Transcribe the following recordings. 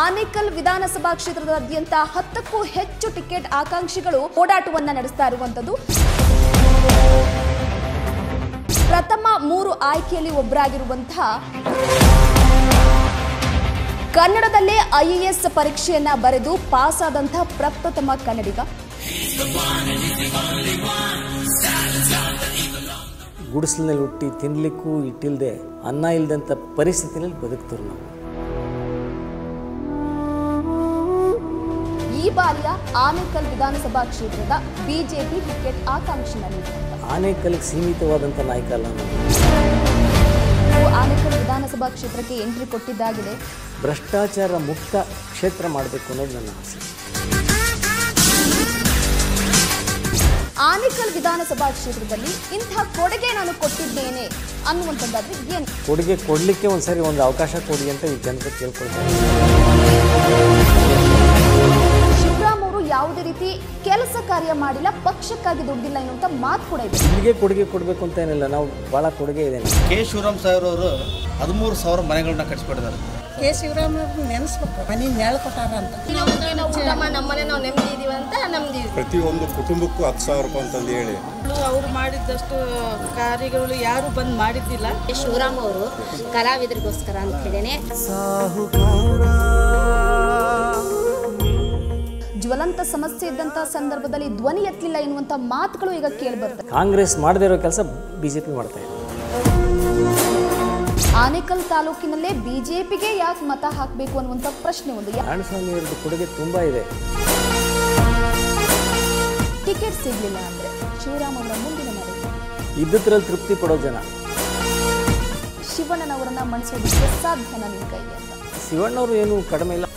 ಆನೇಕಲ್ ವಿಧಾನಸಭಾ ಕ್ಷೇತ್ರದಾದ್ಯಂತ ಹತ್ತಕ್ಕೂ ಹೆಚ್ಚು ಟಿಕೆಟ್ ಆಕಾಂಕ್ಷಿಗಳು ಓಡಾಟವನ್ನ ನಡೆಸ್ತಾ ಇರುವಂತದ್ದು ಪ್ರಥಮ ಮೂರು ಆಯ್ಕೆಯಲ್ಲಿ ಒಬ್ಬರಾಗಿರುವಂತಹ ಕನ್ನಡದಲ್ಲೇ ಐಎಎಸ್ ಪರೀಕ್ಷೆಯನ್ನ ಬರೆದು ಪಾಸ್ ಆದಂತಹ ಪ್ರಪ್ರಥಮ ಕನ್ನಡಿಗ ಗುಡಿಸಲಿನಲ್ಲಿ ಹುಟ್ಟಿ ತಿನ್ನಲಿಕ್ಕೂ ಇಟ್ಟಿಲ್ಲದೆ ಅನ್ನ ಇಲ್ಲದಂಥ ಪರಿಸ್ಥಿತಿನಲ್ಲಿ ಬದುಕ್ತಾರೆ ನಾವು ಈ ಬಾರಿಯ ಆನೇಕಲ್ ವಿಧಾನಸಭಾ ಕ್ಷೇತ್ರದ ಬಿಜೆಪಿ ಟಿಕೆಟ್ ಆಕಾಂಕ್ಷಿನಲ್ಲಿದೆ ಆನೇಕಲ್ಗೆ ಸೀಮಿತವಾದಂಥ ನಾಯಕ ಅಲ್ಲ ನಾವು ನೀವು ಆನೇಕಲ್ ವಿಧಾನಸಭಾ ಕ್ಷೇತ್ರಕ್ಕೆ ಎಂಟ್ರಿ ಕೊಟ್ಟಿದ್ದಾಗಿದೆ ಭ್ರಷ್ಟಾಚಾರ ಮುಕ್ತ ಕ್ಷೇತ್ರ ಮಾಡಬೇಕು ಅನ್ನೋದು ನನ್ನ ಆಸೆ ಆನೇಕಲ್ ವಿಧಾನಸಭಾ ಕ್ಷೇತ್ರದಲ್ಲಿ ಇಂಥ ಕೊಡುಗೆ ನಾನು ಕೊಟ್ಟಿದ್ದೇನೆ ಅನ್ನುವಂಥದ್ದಾದ್ರೆ ಏನು ಕೊಡುಗೆ ಕೊಡಲಿಕ್ಕೆ ಒಂದು ಸರಿ ಒಂದು ಅವಕಾಶ ಕೊಡಿ ಅಂತ ಈ ಜನತೆ ಕೇಳ್ಕೊಳ್ತಾರೆ ಶಿವರಾಮ್ ಅವರು ಯಾವುದೇ ರೀತಿ ಕೆಲಸ ಕಾರ್ಯ ಮಾಡಿಲ್ಲ ಪಕ್ಷಕ್ಕಾಗಿ ದುಡ್ಡಿಲ್ಲ ಎನ್ನುವಂಥ ಮಾತು ಕೂಡ ಇದೆ ಇಲ್ಲಿಗೆ ಕೊಡುಗೆ ಕೊಡಬೇಕು ಅಂತ ಏನಿಲ್ಲ ನಾವು ಭಾಳ ಕೊಡುಗೆ ಇದೆ ನಮ್ಗೆ. ಕೆ ಶಿವರಾಮ್ ಸಾಹೇಬ್ ಅವರು ಹದಿಮೂರು ಸಾವಿರ ಮನೆಗಳನ್ನ ಕಟ್ಸಿಕೊಟ್ಟಿದ್ದಾರೆ ಕೆ ಶಿವರಾಮ್ ನೆನೆಸ್ಬೇಕು ಮನೆ ನೆರಳು ಕೊಟ್ಟಾರ ಅಂತ ನಾವು ಊಟ ಮಾಡಿ ನಮ್ಮನೆ ನಾವು ನೆಮ್ಮದಿ ಇದೀವಿ ಅಂತ ನಮ್ದು ಪ್ರತಿಯೊಂದು ಕುಟುಂಬಕ್ಕೂ ಹತ್ತು ಸಾವಿರ ರೂಪಾಯಿ ಅಂತಂದು ಹೇಳಿ ಅವ್ರು ಮಾಡಿದಷ್ಟು ಕಾರ್ಯಗಳು ಯಾರು ಬಂದ್ ಮಾಡಿದ್ದಿಲ್ಲ ಶಿವರಾಮ್ ಅವರು ಕಲಾವಿದರಿಗೋಸ್ಕರ ಅಂತ ಹೇಳಿನೇ ಜ್ವಲಂತ ಸಮಸ್ಯೆ ಇದ್ದಂತಹ ಸಂದರ್ಭದಲ್ಲಿ ಧ್ವನಿ ಎತ್ತಲಿಲ್ಲ ಎನ್ನುವಂಥ ಮಾತುಗಳು ಈಗ ಕೇಳಿ ಬರ್ತವೆ ಕಾಂಗ್ರೆಸ್ ಮಾಡದೇ ಇರೋ ಕೆಲಸ ಬಿ ಜೆ ಪಿ ಮಾಡ್ತಾ ಇದೆ ಆನೇಕಲ್ ತಾಲೂಕಿನಲ್ಲೇ ಬಿಜೆಪಿಗೆ ಯಾಕೆ ಮತ ಹಾಕಬೇಕು ಅನ್ನುವಂಥ ಪ್ರಶ್ನೆ ಒಂದು ಯಾ- ನಾರಾಯಣಸ್ವಾಮಿ ಅವ್ರದ್ದು ಕೊಡುಗೆ ತುಂಬ ಇದೆ ಟಿಕೆಟ್ ಸಿಗ್ಲಿಲ್ಲ ಅಂದ್ರೆ ಶಿವರಾಮ್ ಅವರ ಮುಂದಿನ ನಡೆ ಇದ್ದದ್ರಲ್ಲಿ ತೃಪ್ತಿ ಪಡೋ ಜನ ಶಿವಣ್ಣನವರನ್ನ ಮಣಿಸೋದಕ್ಕೆ ಸಾಧ್ಯನ ನಿಮ್ಮ ಕೈಗೆ ಅಂತ ಶಿವಣ್ಣವರು ಏನು ಕಡಿಮೆ ಇಲ್ಲ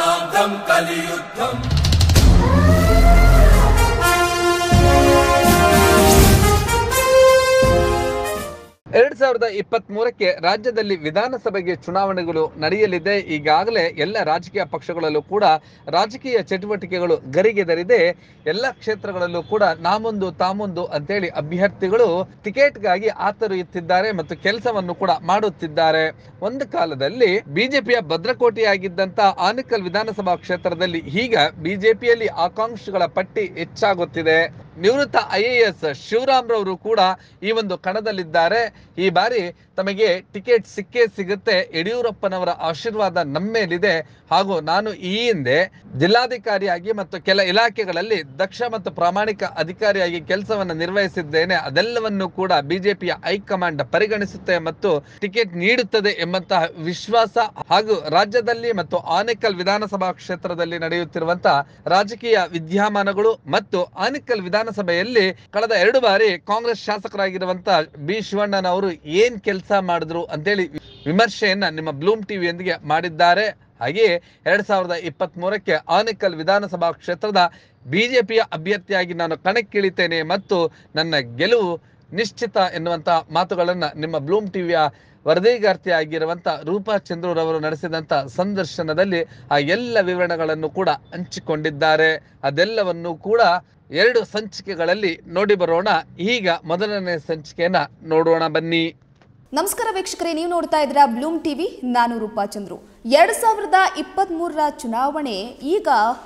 ಎರಡ್ ಸಾವಿರದ ಇಪ್ಪತ್ತ್ ಮೂರಕ್ಕೆ ರಾಜ್ಯದಲ್ಲಿ ವಿಧಾನಸಭೆಗೆ ಚುನಾವಣೆಗಳು ನಡೆಯಲಿದೆ ಈಗಾಗಲೇ ಎಲ್ಲ ರಾಜಕೀಯ ಪಕ್ಷಗಳಲ್ಲೂ ಕೂಡ ರಾಜಕೀಯ ಚಟುವಟಿಕೆಗಳು ಗರಿಗೆದರಿದೆ ಎಲ್ಲ ಕ್ಷೇತ್ರಗಳಲ್ಲೂ ಕೂಡ ನಾಮೊಂದು ತಾಮೊಂದು ಅಂತೇಳಿ ಅಭ್ಯರ್ಥಿಗಳು ಟಿಕೆಟ್ಗಾಗಿ ಆತರಿಯುತ್ತಿದ್ದಾರೆ ಮತ್ತು ಕೆಲಸವನ್ನು ಕೂಡ ಮಾಡುತ್ತಿದ್ದಾರೆ ಒಂದು ಕಾಲದಲ್ಲಿ ಬಿಜೆಪಿಯ ಭದ್ರಕೋಟೆಯಾಗಿದ್ದಂತ ಆನೇಕಲ್ ವಿಧಾನಸಭಾ ಕ್ಷೇತ್ರದಲ್ಲಿ ಈಗ ಬಿಜೆಪಿಯಲ್ಲಿ ಆಕಾಂಕ್ಷಿಗಳ ಪಟ್ಟಿ ಹೆಚ್ಚಾಗುತ್ತಿದೆ ನಿವೃತ್ತ ಐ ಎ ಎಸ್ ಶಿವರಾಮ್ ರವರು ಕೂಡ ಈ ಒಂದು ಕಣದಲ್ಲಿದ್ದಾರೆ ಈ ಬಾರಿ ತಮಗೆ ಟಿಕೆಟ್ ಸಿಕ್ಕೇ ಸಿಗುತ್ತೆ ಯಡಿಯೂರಪ್ಪನವರ ಆಶೀರ್ವಾದ ನಮ್ಮೇಲಿದೆ ಹಾಗೂ ನಾನು ಈ ಹಿಂದೆ ಜಿಲ್ಲಾಧಿಕಾರಿಯಾಗಿ ಮತ್ತು ಕೆಲ ಇಲಾಖೆಗಳಲ್ಲಿ ದಕ್ಷ ಮತ್ತು ಪ್ರಾಮಾಣಿಕ ಅಧಿಕಾರಿಯಾಗಿ ಕೆಲಸವನ್ನು ನಿರ್ವಹಿಸಿದ್ದೇನೆ ಅದೆಲ್ಲವನ್ನು ಕೂಡ ಬಿಜೆಪಿಯ ಹೈಕಮಾಂಡ್ ಪರಿಗಣಿಸುತ್ತೆ ಮತ್ತು ಟಿಕೆಟ್ ನೀಡುತ್ತದೆ ಎಂಬಂತಹ ವಿಶ್ವಾಸ ಹಾಗೂ ರಾಜ್ಯದಲ್ಲಿ ಮತ್ತು ಆನೇಕಲ್ ವಿಧಾನಸಭಾ ಕ್ಷೇತ್ರದಲ್ಲಿ ನಡೆಯುತ್ತಿರುವಂತಹ ರಾಜಕೀಯ ವಿದ್ಯಮಾನಗಳು ಮತ್ತು ಆನೇಕಲ್ ವಿಧಾನಸಭೆಯಲ್ಲಿ ಕಳೆದ ಎರಡು ಬಾರಿ ಕಾಂಗ್ರೆಸ್ ಶಾಸಕರಾಗಿರುವಂತಹ ಬಿ ಶಿವಣ್ಣನವರು ಏನ್ ಕೆಲಸ ಮಾಡಿದ್ರು ಅಂತೇಳಿ ವಿಮರ್ಶೆಯನ್ನ ನಿಮ್ಮ ಬ್ಲೂಮ್ ಟಿವಿಯೊಂದಿಗೆ ಮಾಡಿದ್ದಾರೆ ಹಾಗೆಯೇ ಎರಡ್ ಸಾವಿರದ ಇಪ್ಪತ್ತ್ ಮೂರಕ್ಕೆ ಆನೇಕಲ್ ವಿಧಾನಸಭಾ ಕ್ಷೇತ್ರದ ಬಿಜೆಪಿಯ ಅಭ್ಯರ್ಥಿಯಾಗಿ ನಾನು ಕಣಕ್ಕಿಳಿತೇನೆ ಮತ್ತು ನನ್ನ ಗೆಲುವು ನಿಶ್ಚಿತ ಎನ್ನುವಂತಹ ಮಾತುಗಳನ್ನ ನಿಮ್ಮ ಬ್ಲೂಮ್ ಟಿವಿಯ ವರದಿಗಾರ್ತಿ ಆಗಿರುವಂತ ರೂಪಾ ಚಂದ್ರರವರು ನಡೆಸಿದಂತ ಸಂದರ್ಶನದಲ್ಲಿ ಆ ಎಲ್ಲ ವಿವರಣೆಗಳನ್ನು ಕೂಡ ಹಂಚಿಕೊಂಡಿದ್ದಾರೆ ಅದೆಲ್ಲವನ್ನು ಕೂಡ ಎರಡು ಸಂಚಿಕೆಗಳಲ್ಲಿ ನೋಡಿ ಬರೋಣ ಈಗ ಮೊದಲನೇ ಸಂಚಿಕೆಯನ್ನ ನೋಡೋಣ ಬನ್ನಿ ನಮಸ್ಕಾರ ವೀಕ್ಷಕರೇ ನೀವು ನೋಡ್ತಾ ಇದ್ದೀರಾ ಬ್ಲೂಮ್ ಟಿವಿ ನಾನು ರೂಪಾ ಚಂದ್ರು ಎರಡು ಸಾವಿರದ ಇಪ್ಪತ್ತ್ ಮೂರರ ಚುನಾವಣೆ ಈಗ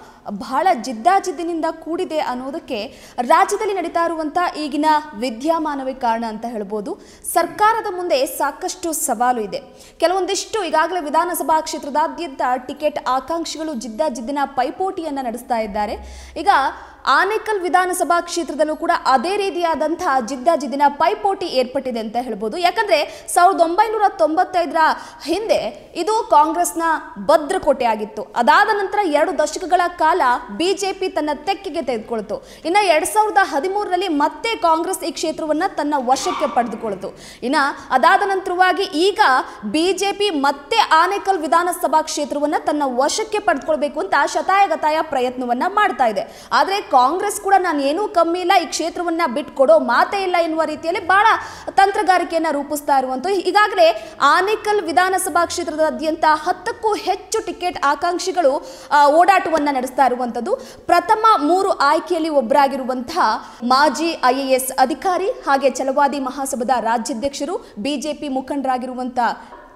ಬಹಳ ಜಿದ್ದಾಜಿದ್ದಿನಿಂದ ಕೂಡಿದೆ ಅನ್ನೋದಕ್ಕೆ ರಾಜ್ಯದಲ್ಲಿ ನಡೀತಾ ಇರುವಂಥ ಈಗಿನ ವಿದ್ಯಮಾನವೇ ಕಾರಣ ಅಂತ ಹೇಳ್ಬೋದು ಸರ್ಕಾರದ ಮುಂದೆ ಸಾಕಷ್ಟು ಸವಾಲು ಇದೆ ಕೆಲವೊಂದಿಷ್ಟು ಈಗಾಗಲೇ ವಿಧಾನಸಭಾ ಕ್ಷೇತ್ರದಾದ್ಯಂತ ಟಿಕೆಟ್ ಆಕಾಂಕ್ಷಿಗಳು ಜಿದ್ದಾಜಿದ್ದಿನ ಪೈಪೋಟಿಯನ್ನು ನಡೆಸ್ತಾ ಇದ್ದಾರೆ ಈಗ ಆನೇಕಲ್ ವಿಧಾನಸಭಾ ಕ್ಷೇತ್ರದಲ್ಲೂ ಕೂಡ ಅದೇ ರೀತಿಯಾದಂತಹ ಜಿದ್ದಾಜಿದ್ದಿನ ಪೈಪೋಟಿ ಏರ್ಪಟ್ಟಿದೆ ಅಂತ ಹೇಳ್ಬೋದು ಯಾಕಂದ್ರೆ ಸಾವಿರದ ಒಂಬೈನೂರ ತೊಂಬತ್ತೈದರ ಹಿಂದೆ ಇದು ಕಾಂಗ್ರೆಸ್ನ ಭದ್ರಕೋಟೆ ಆಗಿತ್ತು ಅದಾದ ನಂತರ ಎರಡು ದಶಕಗಳ ಕಾಲ ಬಿಜೆಪಿ ತನ್ನ ತೆಕ್ಕೆಗೆ ತೆಗೆದುಕೊಳ್ತು ಇನ್ನು ಎರಡ್ ಸಾವಿರದ ಹದಿಮೂರರಲ್ಲಿ ಮತ್ತೆ ಕಾಂಗ್ರೆಸ್ ಈ ಕ್ಷೇತ್ರವನ್ನ ತನ್ನ ವಶಕ್ಕೆ ಪಡೆದುಕೊಳ್ತು ಇನ್ನ ಅದಾದ ನಂತರವಾಗಿ ಈಗ ಬಿಜೆಪಿ ಮತ್ತೆ ಆನೇಕಲ್ ವಿಧಾನಸಭಾ ಕ್ಷೇತ್ರವನ್ನ ತನ್ನ ವಶಕ್ಕೆ ಪಡೆದುಕೊಳ್ಬೇಕು ಅಂತ ಶತಾಯಗತಾಯ ಪ್ರಯತ್ನವನ್ನ ಮಾಡ್ತಾ ಇದೆ ಆದ್ರೆ ಕಾಂಗ್ರೆಸ್ ಕೂಡ ನಾನು ಏನೂ ಕಮ್ಮಿ ಇಲ್ಲ ಈ ಕ್ಷೇತ್ರವನ್ನ ಬಿಟ್ಕೊಡೋ ಮಾತೇ ಇಲ್ಲ ಎನ್ನುವ ರೀತಿಯಲ್ಲಿ ಬಹಳ ತಂತ್ರಗಾರಿಕೆಯನ್ನ ರೂಪಿಸ್ತಾ ಇರುವಂತ ಈಗಾಗಲೇ ಆನೇಕಲ್ ವಿಧಾನಸಭಾ ಕ್ಷೇತ್ರದಾದ್ಯಂತ ಹತ್ತಕ್ಕೂ ಹೆಚ್ಚು ಟಿಕೆಟ್ ಆಕಾಂಕ್ಷಿಗಳು ಆ, ಓಡಾಟವನ್ನ ನಡೆಸ್ತಾ ಇರುವಂತದ್ದು ಪ್ರಥಮ ಮೂರು ಆಯ್ಕೆಯಲ್ಲಿ ಒಬ್ಬರಾಗಿರುವಂತಹ ಮಾಜಿ ಐ ಎ ಎಸ್ ಅಧಿಕಾರಿ ಹಾಗೆ ಛಲವಾದಿ ಮಹಾಸಭಾದ ರಾಜ್ಯಾಧ್ಯಕ್ಷರು ಬಿಜೆಪಿ ಮುಖಂಡರಾಗಿರುವಂತಹ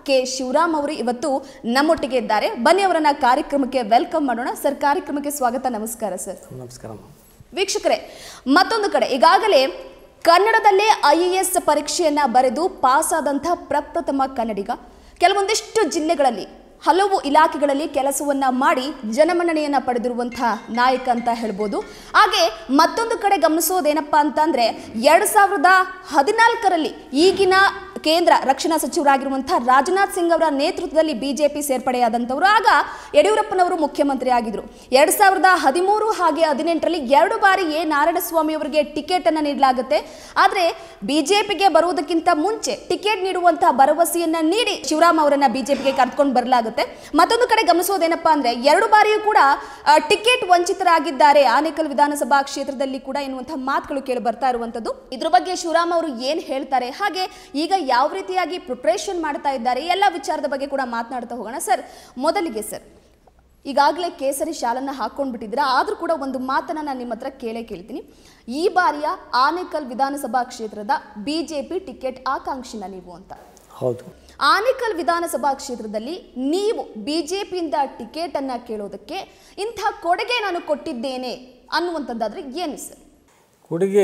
ಕೆ ಶಿವರಾಮ್ ಅವರು ಇವತ್ತು ನಮ್ಮೊಟ್ಟಿಗೆ ಇದ್ದಾರೆ ಬನ್ನಿ ಅವರನ್ನ ಕಾರ್ಯಕ್ರಮಕ್ಕೆ ವೆಲ್ಕಮ್ ಮಾಡೋಣ ಸರ್ ಕಾರ್ಯಕ್ರಮಕ್ಕೆ ಸ್ವಾಗತ ನಮಸ್ಕಾರ ಸರ್ ನಮಸ್ಕಾರ ವೀಕ್ಷಕರೇ ಮತ್ತೊಂದು ಕಡೆ ಈಗಾಗಲೇ ಕನ್ನಡದಲ್ಲೇ ಐ ಎ ಎಸ್ ಪರೀಕ್ಷೆಯನ್ನ ಬರೆದು ಪಾಸ್ ಆದಂಥ ಪ್ರಪ್ರಥಮ ಕನ್ನಡಿಗ ಕೆಲವೊಂದಿಷ್ಟು ಜಿಲ್ಲೆಗಳಲ್ಲಿ ಹಲವು ಇಲಾಖೆಗಳಲ್ಲಿ ಕೆಲಸವನ್ನ ಮಾಡಿ ಜನಮನ್ನಣೆಯನ್ನ ಪಡೆದಿರುವಂತಹ ನಾಯಕ ಅಂತ ಹೇಳ್ಬೋದು ಹಾಗೆ ಮತ್ತೊಂದು ಕಡೆ ಗಮನಿಸೋದೇನಪ್ಪಾ ಅಂತಂದ್ರೆ ಎರಡ್ ಸಾವಿರದ ಹದಿನಾಲ್ಕರಲ್ಲಿ ಈಗಿನ ಕೇಂದ್ರ ರಕ್ಷಣಾ ಸಚಿವರಾಗಿರುವಂತಹ ರಾಜನಾಥ್ ಸಿಂಗ್ ಅವರ ನೇತೃತ್ವದಲ್ಲಿ ಬಿಜೆಪಿ ಸೇರ್ಪಡೆಯಾದಂಥವರು ಆಗ ಯಡಿಯೂರಪ್ಪನವರು ಮುಖ್ಯಮಂತ್ರಿ ಆಗಿದ್ರು ಎರಡ್ ಸಾವಿರದ ಹದಿಮೂರು ಹಾಗೆ ಹದಿನೆಂಟರಲ್ಲಿ ಎರಡು ಬಾರಿ ಎ ನಾರಾಯಣಸ್ವಾಮಿ ಅವರಿಗೆ ಟಿಕೆಟ್ ಅನ್ನ ನೀಡಲಾಗುತ್ತೆ ಆದ್ರೆ ಬಿಜೆಪಿಗೆ ಬರುವುದಕ್ಕಿಂತ ಮುಂಚೆ ಟಿಕೆಟ್ ನೀಡುವಂತಹ ಭರವಸೆಯನ್ನ ನೀಡಿ ಶಿವರಾಮ್ ಅವರನ್ನ ಬಿಜೆಪಿಗೆ ಕರೆದುಕೊಂಡು ಬರಲಾಗುತ್ತೆ ಮತ್ತೊಂದು ಕಡೆ ಗಮನಿಸೋದೇನಪ್ಪಾ ಅಂದ್ರೆ ಎರಡು ಬಾರಿಯೂ ಕೂಡ ಆ, ಟಿಕೆಟ್ ವಂಚಿತರಾಗಿದ್ದಾರೆ ಆನೇಕಲ್ ವಿಧಾನಸಭಾ ಕ್ಷೇತ್ರದಲ್ಲಿ ಕೂಡ ಎನ್ನುವಂತಹ ಮಾತುಗಳು ಕೇಳಿ ಬರ್ತಾ ಇರುವಂತದ್ದು ಇದ್ರ ಬಗ್ಗೆ ಶಿವರಾಮ್ ಅವರು ಏನ್ ಹೇಳ್ತಾರೆ ಹಾಗೆ ಈಗ ಯಾವ ರೀತಿಯಾಗಿ ಪ್ರಿಪ್ರೇಷನ್ ಮಾಡ್ತಾ ಇದ್ದಾರೆ ಎಲ್ಲ ವಿಚಾರದ ಬಗ್ಗೆ ಕೂಡ ಮಾತನಾಡ್ತಾ ಹೋಗೋಣ ಸರ್ ಮೊದಲಿಗೆ ಸರ್ ಈಗಾಗಲೇ ಕೇಸರಿ ಶಾಲನ್ನ ಹಾಕೊಂಡು ಬಿಟ್ಟಿದ್ದೀರಾ ಆದರೂ ಕೂಡ ಒಂದು ಮಾತನ್ನ ನಾನು ನಿಮ್ಮ ಹತ್ರ ಕೇಳೇ ಕೇಳ್ತೀನಿ ಈ ಬಾರಿಯ ಆನೇಕಲ್ ವಿಧಾನಸಭಾ ಕ್ಷೇತ್ರದ ಬಿಜೆಪಿ ಟಿಕೆಟ್ ಆಕಾಂಕ್ಷಿನ ನೀವು ಅಂತ ಹೌದು ಆನೇಕಲ್ ವಿಧಾನಸಭಾ ಕ್ಷೇತ್ರದಲ್ಲಿ ನೀವು ಬಿಜೆಪಿಯಿಂದ ಟಿಕೆಟ್ ಅನ್ನ ಕೇಳೋದಕ್ಕೆ ಇಂಥ ಕೊಡುಗೆ ನಾನು ಕೊಟ್ಟಿದ್ದೇನೆ ಅನ್ನುವಂಥದ್ದಾದ್ರೆ ಏನು ಸರ್ ಕೊಡುಗೆ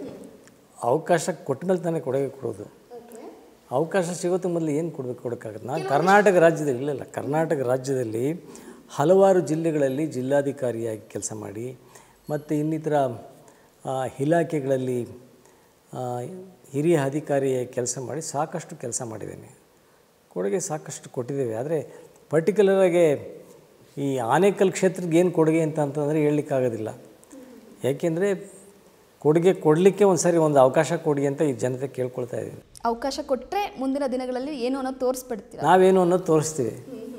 ಅವಕಾಶ ಕೊಟ್ಟ ಮೇಲೆ ತಾನೇ ಕೊಡುಗೆ ಕೊಡೋದು ಅವಕಾಶ ಸಿಗೋದು ಮೊದಲು ಏನು ಕೊಡಬೇಕು ಕೊಡೋಕ್ಕಾಗತ್ತೆ ನಾನು ಕರ್ನಾಟಕ ರಾಜ್ಯದಲ್ಲಿ ಇಲ್ಲ ಇಲ್ಲ ಕರ್ನಾಟಕ ರಾಜ್ಯದಲ್ಲಿ ಹಲವಾರು ಜಿಲ್ಲೆಗಳಲ್ಲಿ ಜಿಲ್ಲಾಧಿಕಾರಿಯಾಗಿ ಕೆಲಸ ಮಾಡಿ ಮತ್ತು ಇನ್ನಿತರ ಆ, ಇಲಾಖೆಗಳಲ್ಲಿ ಆ, ಹಿರಿಯ ಅಧಿಕಾರಿಯಾಗಿ ಕೆಲಸ ಮಾಡಿ ಸಾಕಷ್ಟು ಕೆಲಸ ಮಾಡಿದ್ದೇನೆ ಕೊಡುಗೆ ಸಾಕಷ್ಟು ಕೊಟ್ಟಿದ್ದೇವೆ ಆದರೆ ಪರ್ಟಿಕ್ಯುಲರಾಗಿ ಈ ಆನೇಕಲ್ ಕ್ಷೇತ್ರಕ್ಕೆ ಏನು ಕೊಡುಗೆ ಅಂತ ಅಂತಂದರೆ ಹೇಳಲಿಕ್ಕಾಗೋದಿಲ್ಲ ಯಾಕೆಂದರೆ ಕೊಡುಗೆ ಕೊಡಲಿಕ್ಕೆ ಒಂದು ಸರಿ ಒಂದು ಅವಕಾಶ ಕೊಡಿ ಅಂತ ಈ ಜನತೆ ಕೇಳ್ಕೊಳ್ತಾ ಇದ್ದೀನಿ ಅವಕಾಶ ಕೊಟ್ಟರೆ ಮುಂದಿನ ದಿನಗಳಲ್ಲಿ ಏನು ಅನ್ನೋದು ತೋರಿಸ್ಬಿಡ್ತೀರಾ ನಾವೇನು ಅನ್ನೋದು ತೋರಿಸ್ತೀವಿ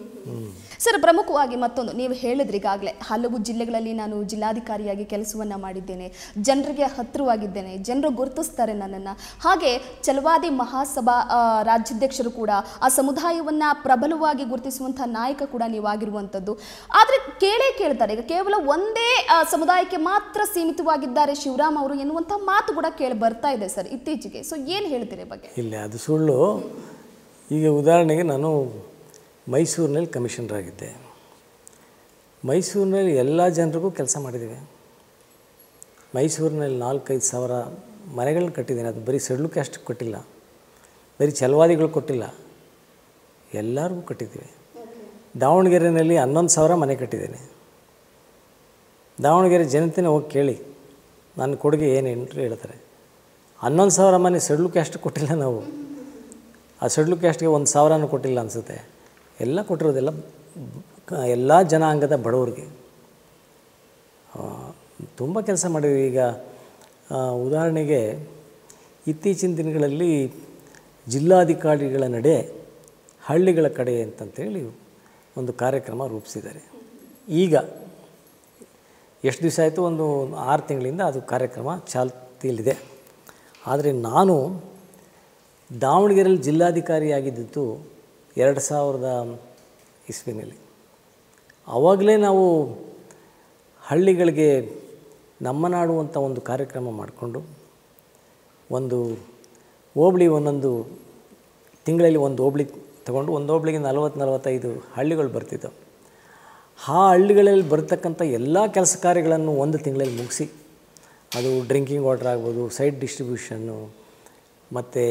ಸರ್ ಪ್ರಮುಖವಾಗಿ ಮತ್ತೊಂದು ನೀವು ಹೇಳಿದ್ರಿ ಈಗಾಗಲೇ ಹಲವು ಜಿಲ್ಲೆಗಳಲ್ಲಿ ನಾನು ಜಿಲ್ಲಾಧಿಕಾರಿಯಾಗಿ ಕೆಲಸವನ್ನ ಮಾಡಿದ್ದೇನೆ ಜನರಿಗೆ ಹತ್ತಿರವಾಗಿದ್ದೇನೆ ಜನರು ಗುರುತಿಸ್ತಾರೆ ನನ್ನನ್ನು ಹಾಗೆ ಚಲವಾದಿ ಮಹಾಸಭಾ ಆ, ರಾಜ್ಯಾಧ್ಯಕ್ಷರು ಕೂಡ ಆ ಸಮುದಾಯವನ್ನ ಪ್ರಬಲವಾಗಿ ಗುರುತಿಸುವಂಥ ನಾಯಕ ಕೂಡ ನೀವಾಗಿರುವಂಥದ್ದು ಆದರೆ ಕೇಳೇ ಕೇಳ್ತಾರೆ ಈಗ ಕೇವಲ ಒಂದೇ ಆ, ಸಮುದಾಯಕ್ಕೆ ಮಾತ್ರ ಸೀಮಿತವಾಗಿದ್ದಾರೆ ಶಿವರಾಮ್ ಅವರು ಎನ್ನುವಂಥ ಮಾತು ಕೂಡ ಕೇಳಿ ಬರ್ತಾ ಇದೆ ಸರ್ ಇತ್ತೀಚೆಗೆ ಸೊ ಏನು ಹೇಳ್ತೀರಿ ಈ ಬಗ್ಗೆ ಇಲ್ಲ ಅದು ಸುಳ್ಳು ಈಗ ಉದಾಹರಣೆಗೆ ನಾನು ಮೈಸೂರಿನಲ್ಲಿ ಕಮಿಷನರ್ ಆಗಿದ್ದೆ ಮೈಸೂರಿನಲ್ಲಿ ಎಲ್ಲ ಜನರಿಗೂ ಕೆಲಸ ಮಾಡಿದ್ದೇವೆ ಮೈಸೂರಿನಲ್ಲಿ ನಾಲ್ಕೈದು ಸಾವಿರ ಮನೆಗಳನ್ನ ಕಟ್ಟಿದ್ದೇನೆ ಅದು ಬರೀ ಸೆಡ್ಲಕ್ಕೆ ಅಷ್ಟು ಕೊಟ್ಟಿಲ್ಲ ಬರೀ ಚಲವಾದಿಗಳು ಕೊಟ್ಟಿಲ್ಲ ಎಲ್ಲರಿಗೂ ಕಟ್ಟಿದ್ದೀವಿ ದಾವಣಗೆರೆಯಲ್ಲಿ ಹನ್ನೊಂದು ಸಾವಿರ ಮನೆ ಕಟ್ಟಿದ್ದೇನೆ ದಾವಣಗೆರೆ ಜನತೆನೇ ಹೋಗಿ ಕೇಳಿ ನನ್ನ ಕೊಡುಗೆ ಏನೇನು ಹೇಳ್ತಾರೆ ಹನ್ನೊಂದು ಸಾವಿರ ಮನೆ ಸೆಡ್ಲು ಕ್ಯಾಸ್ಟ್ ಕೊಟ್ಟಿಲ್ಲ ನಾವು ಆ ಸೆಡ್ಲು ಕ್ಯಾಸ್ಟ್ಗೆ ಒಂದು ಸಾವಿರನೂ ಕೊಟ್ಟಿಲ್ಲ ಅನಿಸುತ್ತೆ ಎಲ್ಲ ಕೊಟ್ಟಿರೋದೆಲ್ಲ ಕ- ಎಲ್ಲ ಜನಾಂಗದ ಬಡವರಿಗೆ ತುಂಬ ಕೆಲಸ ಮಾಡಿದ್ವಿ ಈಗ ಆ, ಉದಾಹರಣೆಗೆ ಇತ್ತೀಚಿನ ದಿನಗಳಲ್ಲಿ ಜಿಲ್ಲಾಧಿಕಾರಿಗಳ ನಡೆ ಹಳ್ಳಿಗಳ ಕಡೆ ಅಂತಂತೇಳಿ ಒಂದು ಕಾರ್ಯಕ್ರಮ ರೂಪಿಸಿದ್ದಾರೆ ಈಗ ಎಷ್ಟು ದಿವಸ ಆಯಿತು ಒಂದು ಆರು ತಿಂಗಳಿಂದ ಅದು ಕಾರ್ಯಕ್ರಮ ಚಾಲ್ತಿಯಲ್ಲಿದೆ ಆದರೆ ನಾನು ದಾವಣಗೆರೆಯಲ್ಲಿ ಜಿಲ್ಲಾಧಿಕಾರಿಯಾಗಿದ್ದಿದ್ದು ಎರಡು ಸಾವಿರದ ಇಸ್ವಿನಲ್ಲಿ ಆವಾಗಲೇ ನಾವು ಹಳ್ಳಿಗಳಿಗೆ ನಮ್ಮ ನಾಡು ಅಂತ ಒಂದು ಕಾರ್ಯಕ್ರಮ ಮಾಡಿಕೊಂಡು ಒಂದು ಹೋಬಳಿ ಒಂದೊಂದು ತಿಂಗಳಲ್ಲಿ ಒಂದು ಹೋಬಳಿ ತಗೊಂಡು ಒಂದು ಹೋಬಳಿಗೆ ನಲವತ್ತು ನಲವತ್ತೈದು ಹಳ್ಳಿಗಳು ಬರ್ತಿದ್ದವು ಆ ಹಳ್ಳಿಗಳಲ್ಲಿ ಬರ್ತಕ್ಕಂಥ ಎಲ್ಲ ಕೆಲಸ ಕಾರ್ಯಗಳನ್ನು ಒಂದು ತಿಂಗಳಲ್ಲಿ ಮುಗಿಸಿ ಅದು ಡ್ರಿಂಕಿಂಗ್ ವಾಟರ್ ಆಗ್ಬೋದು ಸೈಡ್ ಡಿಸ್ಟ್ರಿಬ್ಯೂಷನ್ನು ಮತ್ತು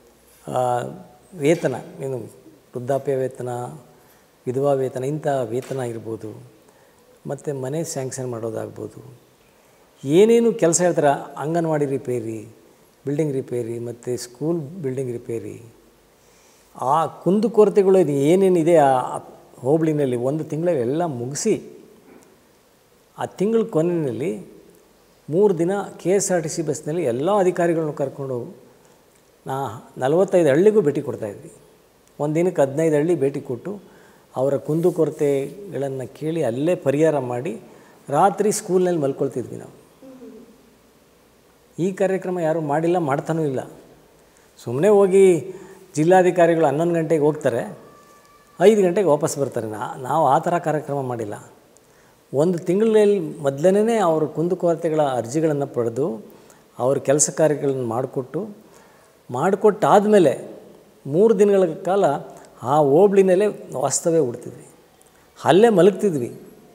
ವೇತನ ಏನು ವೃದ್ಧಾಪ್ಯ ವೇತನ ವಿಧವಾ ವೇತನ ಇಂಥ ವೇತನ ಇರ್ಬೋದು ಮತ್ತು ಮನೆ ಸ್ಯಾಂಕ್ಷನ್ ಮಾಡೋದಾಗ್ಬೋದು ಏನೇನು ಕೆಲಸ ಹೇಳ್ತಾರೆ ಅಂಗನವಾಡಿ ರಿಪೇರಿ ಬಿಲ್ಡಿಂಗ್ ರಿಪೇರಿ ಮತ್ತು ಸ್ಕೂಲ್ ಬಿಲ್ಡಿಂಗ್ ರಿಪೇರಿ ಆ ಕುಂದುಕೊರತೆಗಳು ಇದು ಏನೇನಿದೆ ಆ ಹೋಬಳಿನಲ್ಲಿ ಒಂದು ತಿಂಗಳಲ್ಲಿ ಎಲ್ಲ ಮುಗಿಸಿ ಆ ತಿಂಗಳ ಕೊನೆಯಲ್ಲಿ ಮೂರು ದಿನ K S R T C ಬಸ್ನಲ್ಲಿ ಎಲ್ಲ ಅಧಿಕಾರಿಗಳನ್ನು ಕರ್ಕೊಂಡು ನಾ ನಲವತ್ತೈದು ಹಳ್ಳಿಗೂ ಭೇಟಿ ಕೊಡ್ತಾಯಿದ್ವಿ ಒಂದು ದಿನಕ್ಕೆ ಹದಿನೈದು ಹಳ್ಳಿ ಭೇಟಿ ಕೊಟ್ಟು ಅವರ ಕುಂದುಕೊರತೆಗಳನ್ನು ಕೇಳಿ ಅಲ್ಲೇ ಪರಿಹಾರ ಮಾಡಿ ರಾತ್ರಿ ಸ್ಕೂಲ್ನಲ್ಲಿ ಮಲ್ಕೊಳ್ತಿದ್ವಿ ನಾವು ಈ ಕಾರ್ಯಕ್ರಮ ಯಾರೂ ಮಾಡಿಲ್ಲ ಮಾಡ್ತಾನೂ ಇಲ್ಲ ಸುಮ್ಮನೆ ಹೋಗಿ ಜಿಲ್ಲಾಧಿಕಾರಿಗಳು ಹನ್ನೊಂದು ಗಂಟೆಗೆ ಹೋಗ್ತಾರೆ ಐದು ಗಂಟೆಗೆ ವಾಪಸ್ ಬರ್ತಾರೆ ನಾ ನಾವು ಆ ಥರ ಕಾರ್ಯಕ್ರಮ ಮಾಡಿಲ್ಲ ಒಂದು ತಿಂಗಳಲ್ಲಿ ಮೊದಲನೇ ಅವ್ರ ಕುಂದುಕೊರತೆಗಳ ಅರ್ಜಿಗಳನ್ನು ಪಡೆದು ಅವ್ರ ಕೆಲಸ ಕಾರ್ಯಗಳನ್ನು ಮಾಡಿಕೊಟ್ಟು ಮಾಡಿಕೊಟ್ಟಾದಮೇಲೆ ಮೂರು ದಿನಗಳ ಕಾಲ ಆ ಹೋಬ್ಳಿನಲ್ಲೇ ವಾಸ್ತವ್ಯ ಹುಡ್ತಿದ್ವಿ ಅಲ್ಲೇ ಮಲಗ್ತಿದ್ವಿ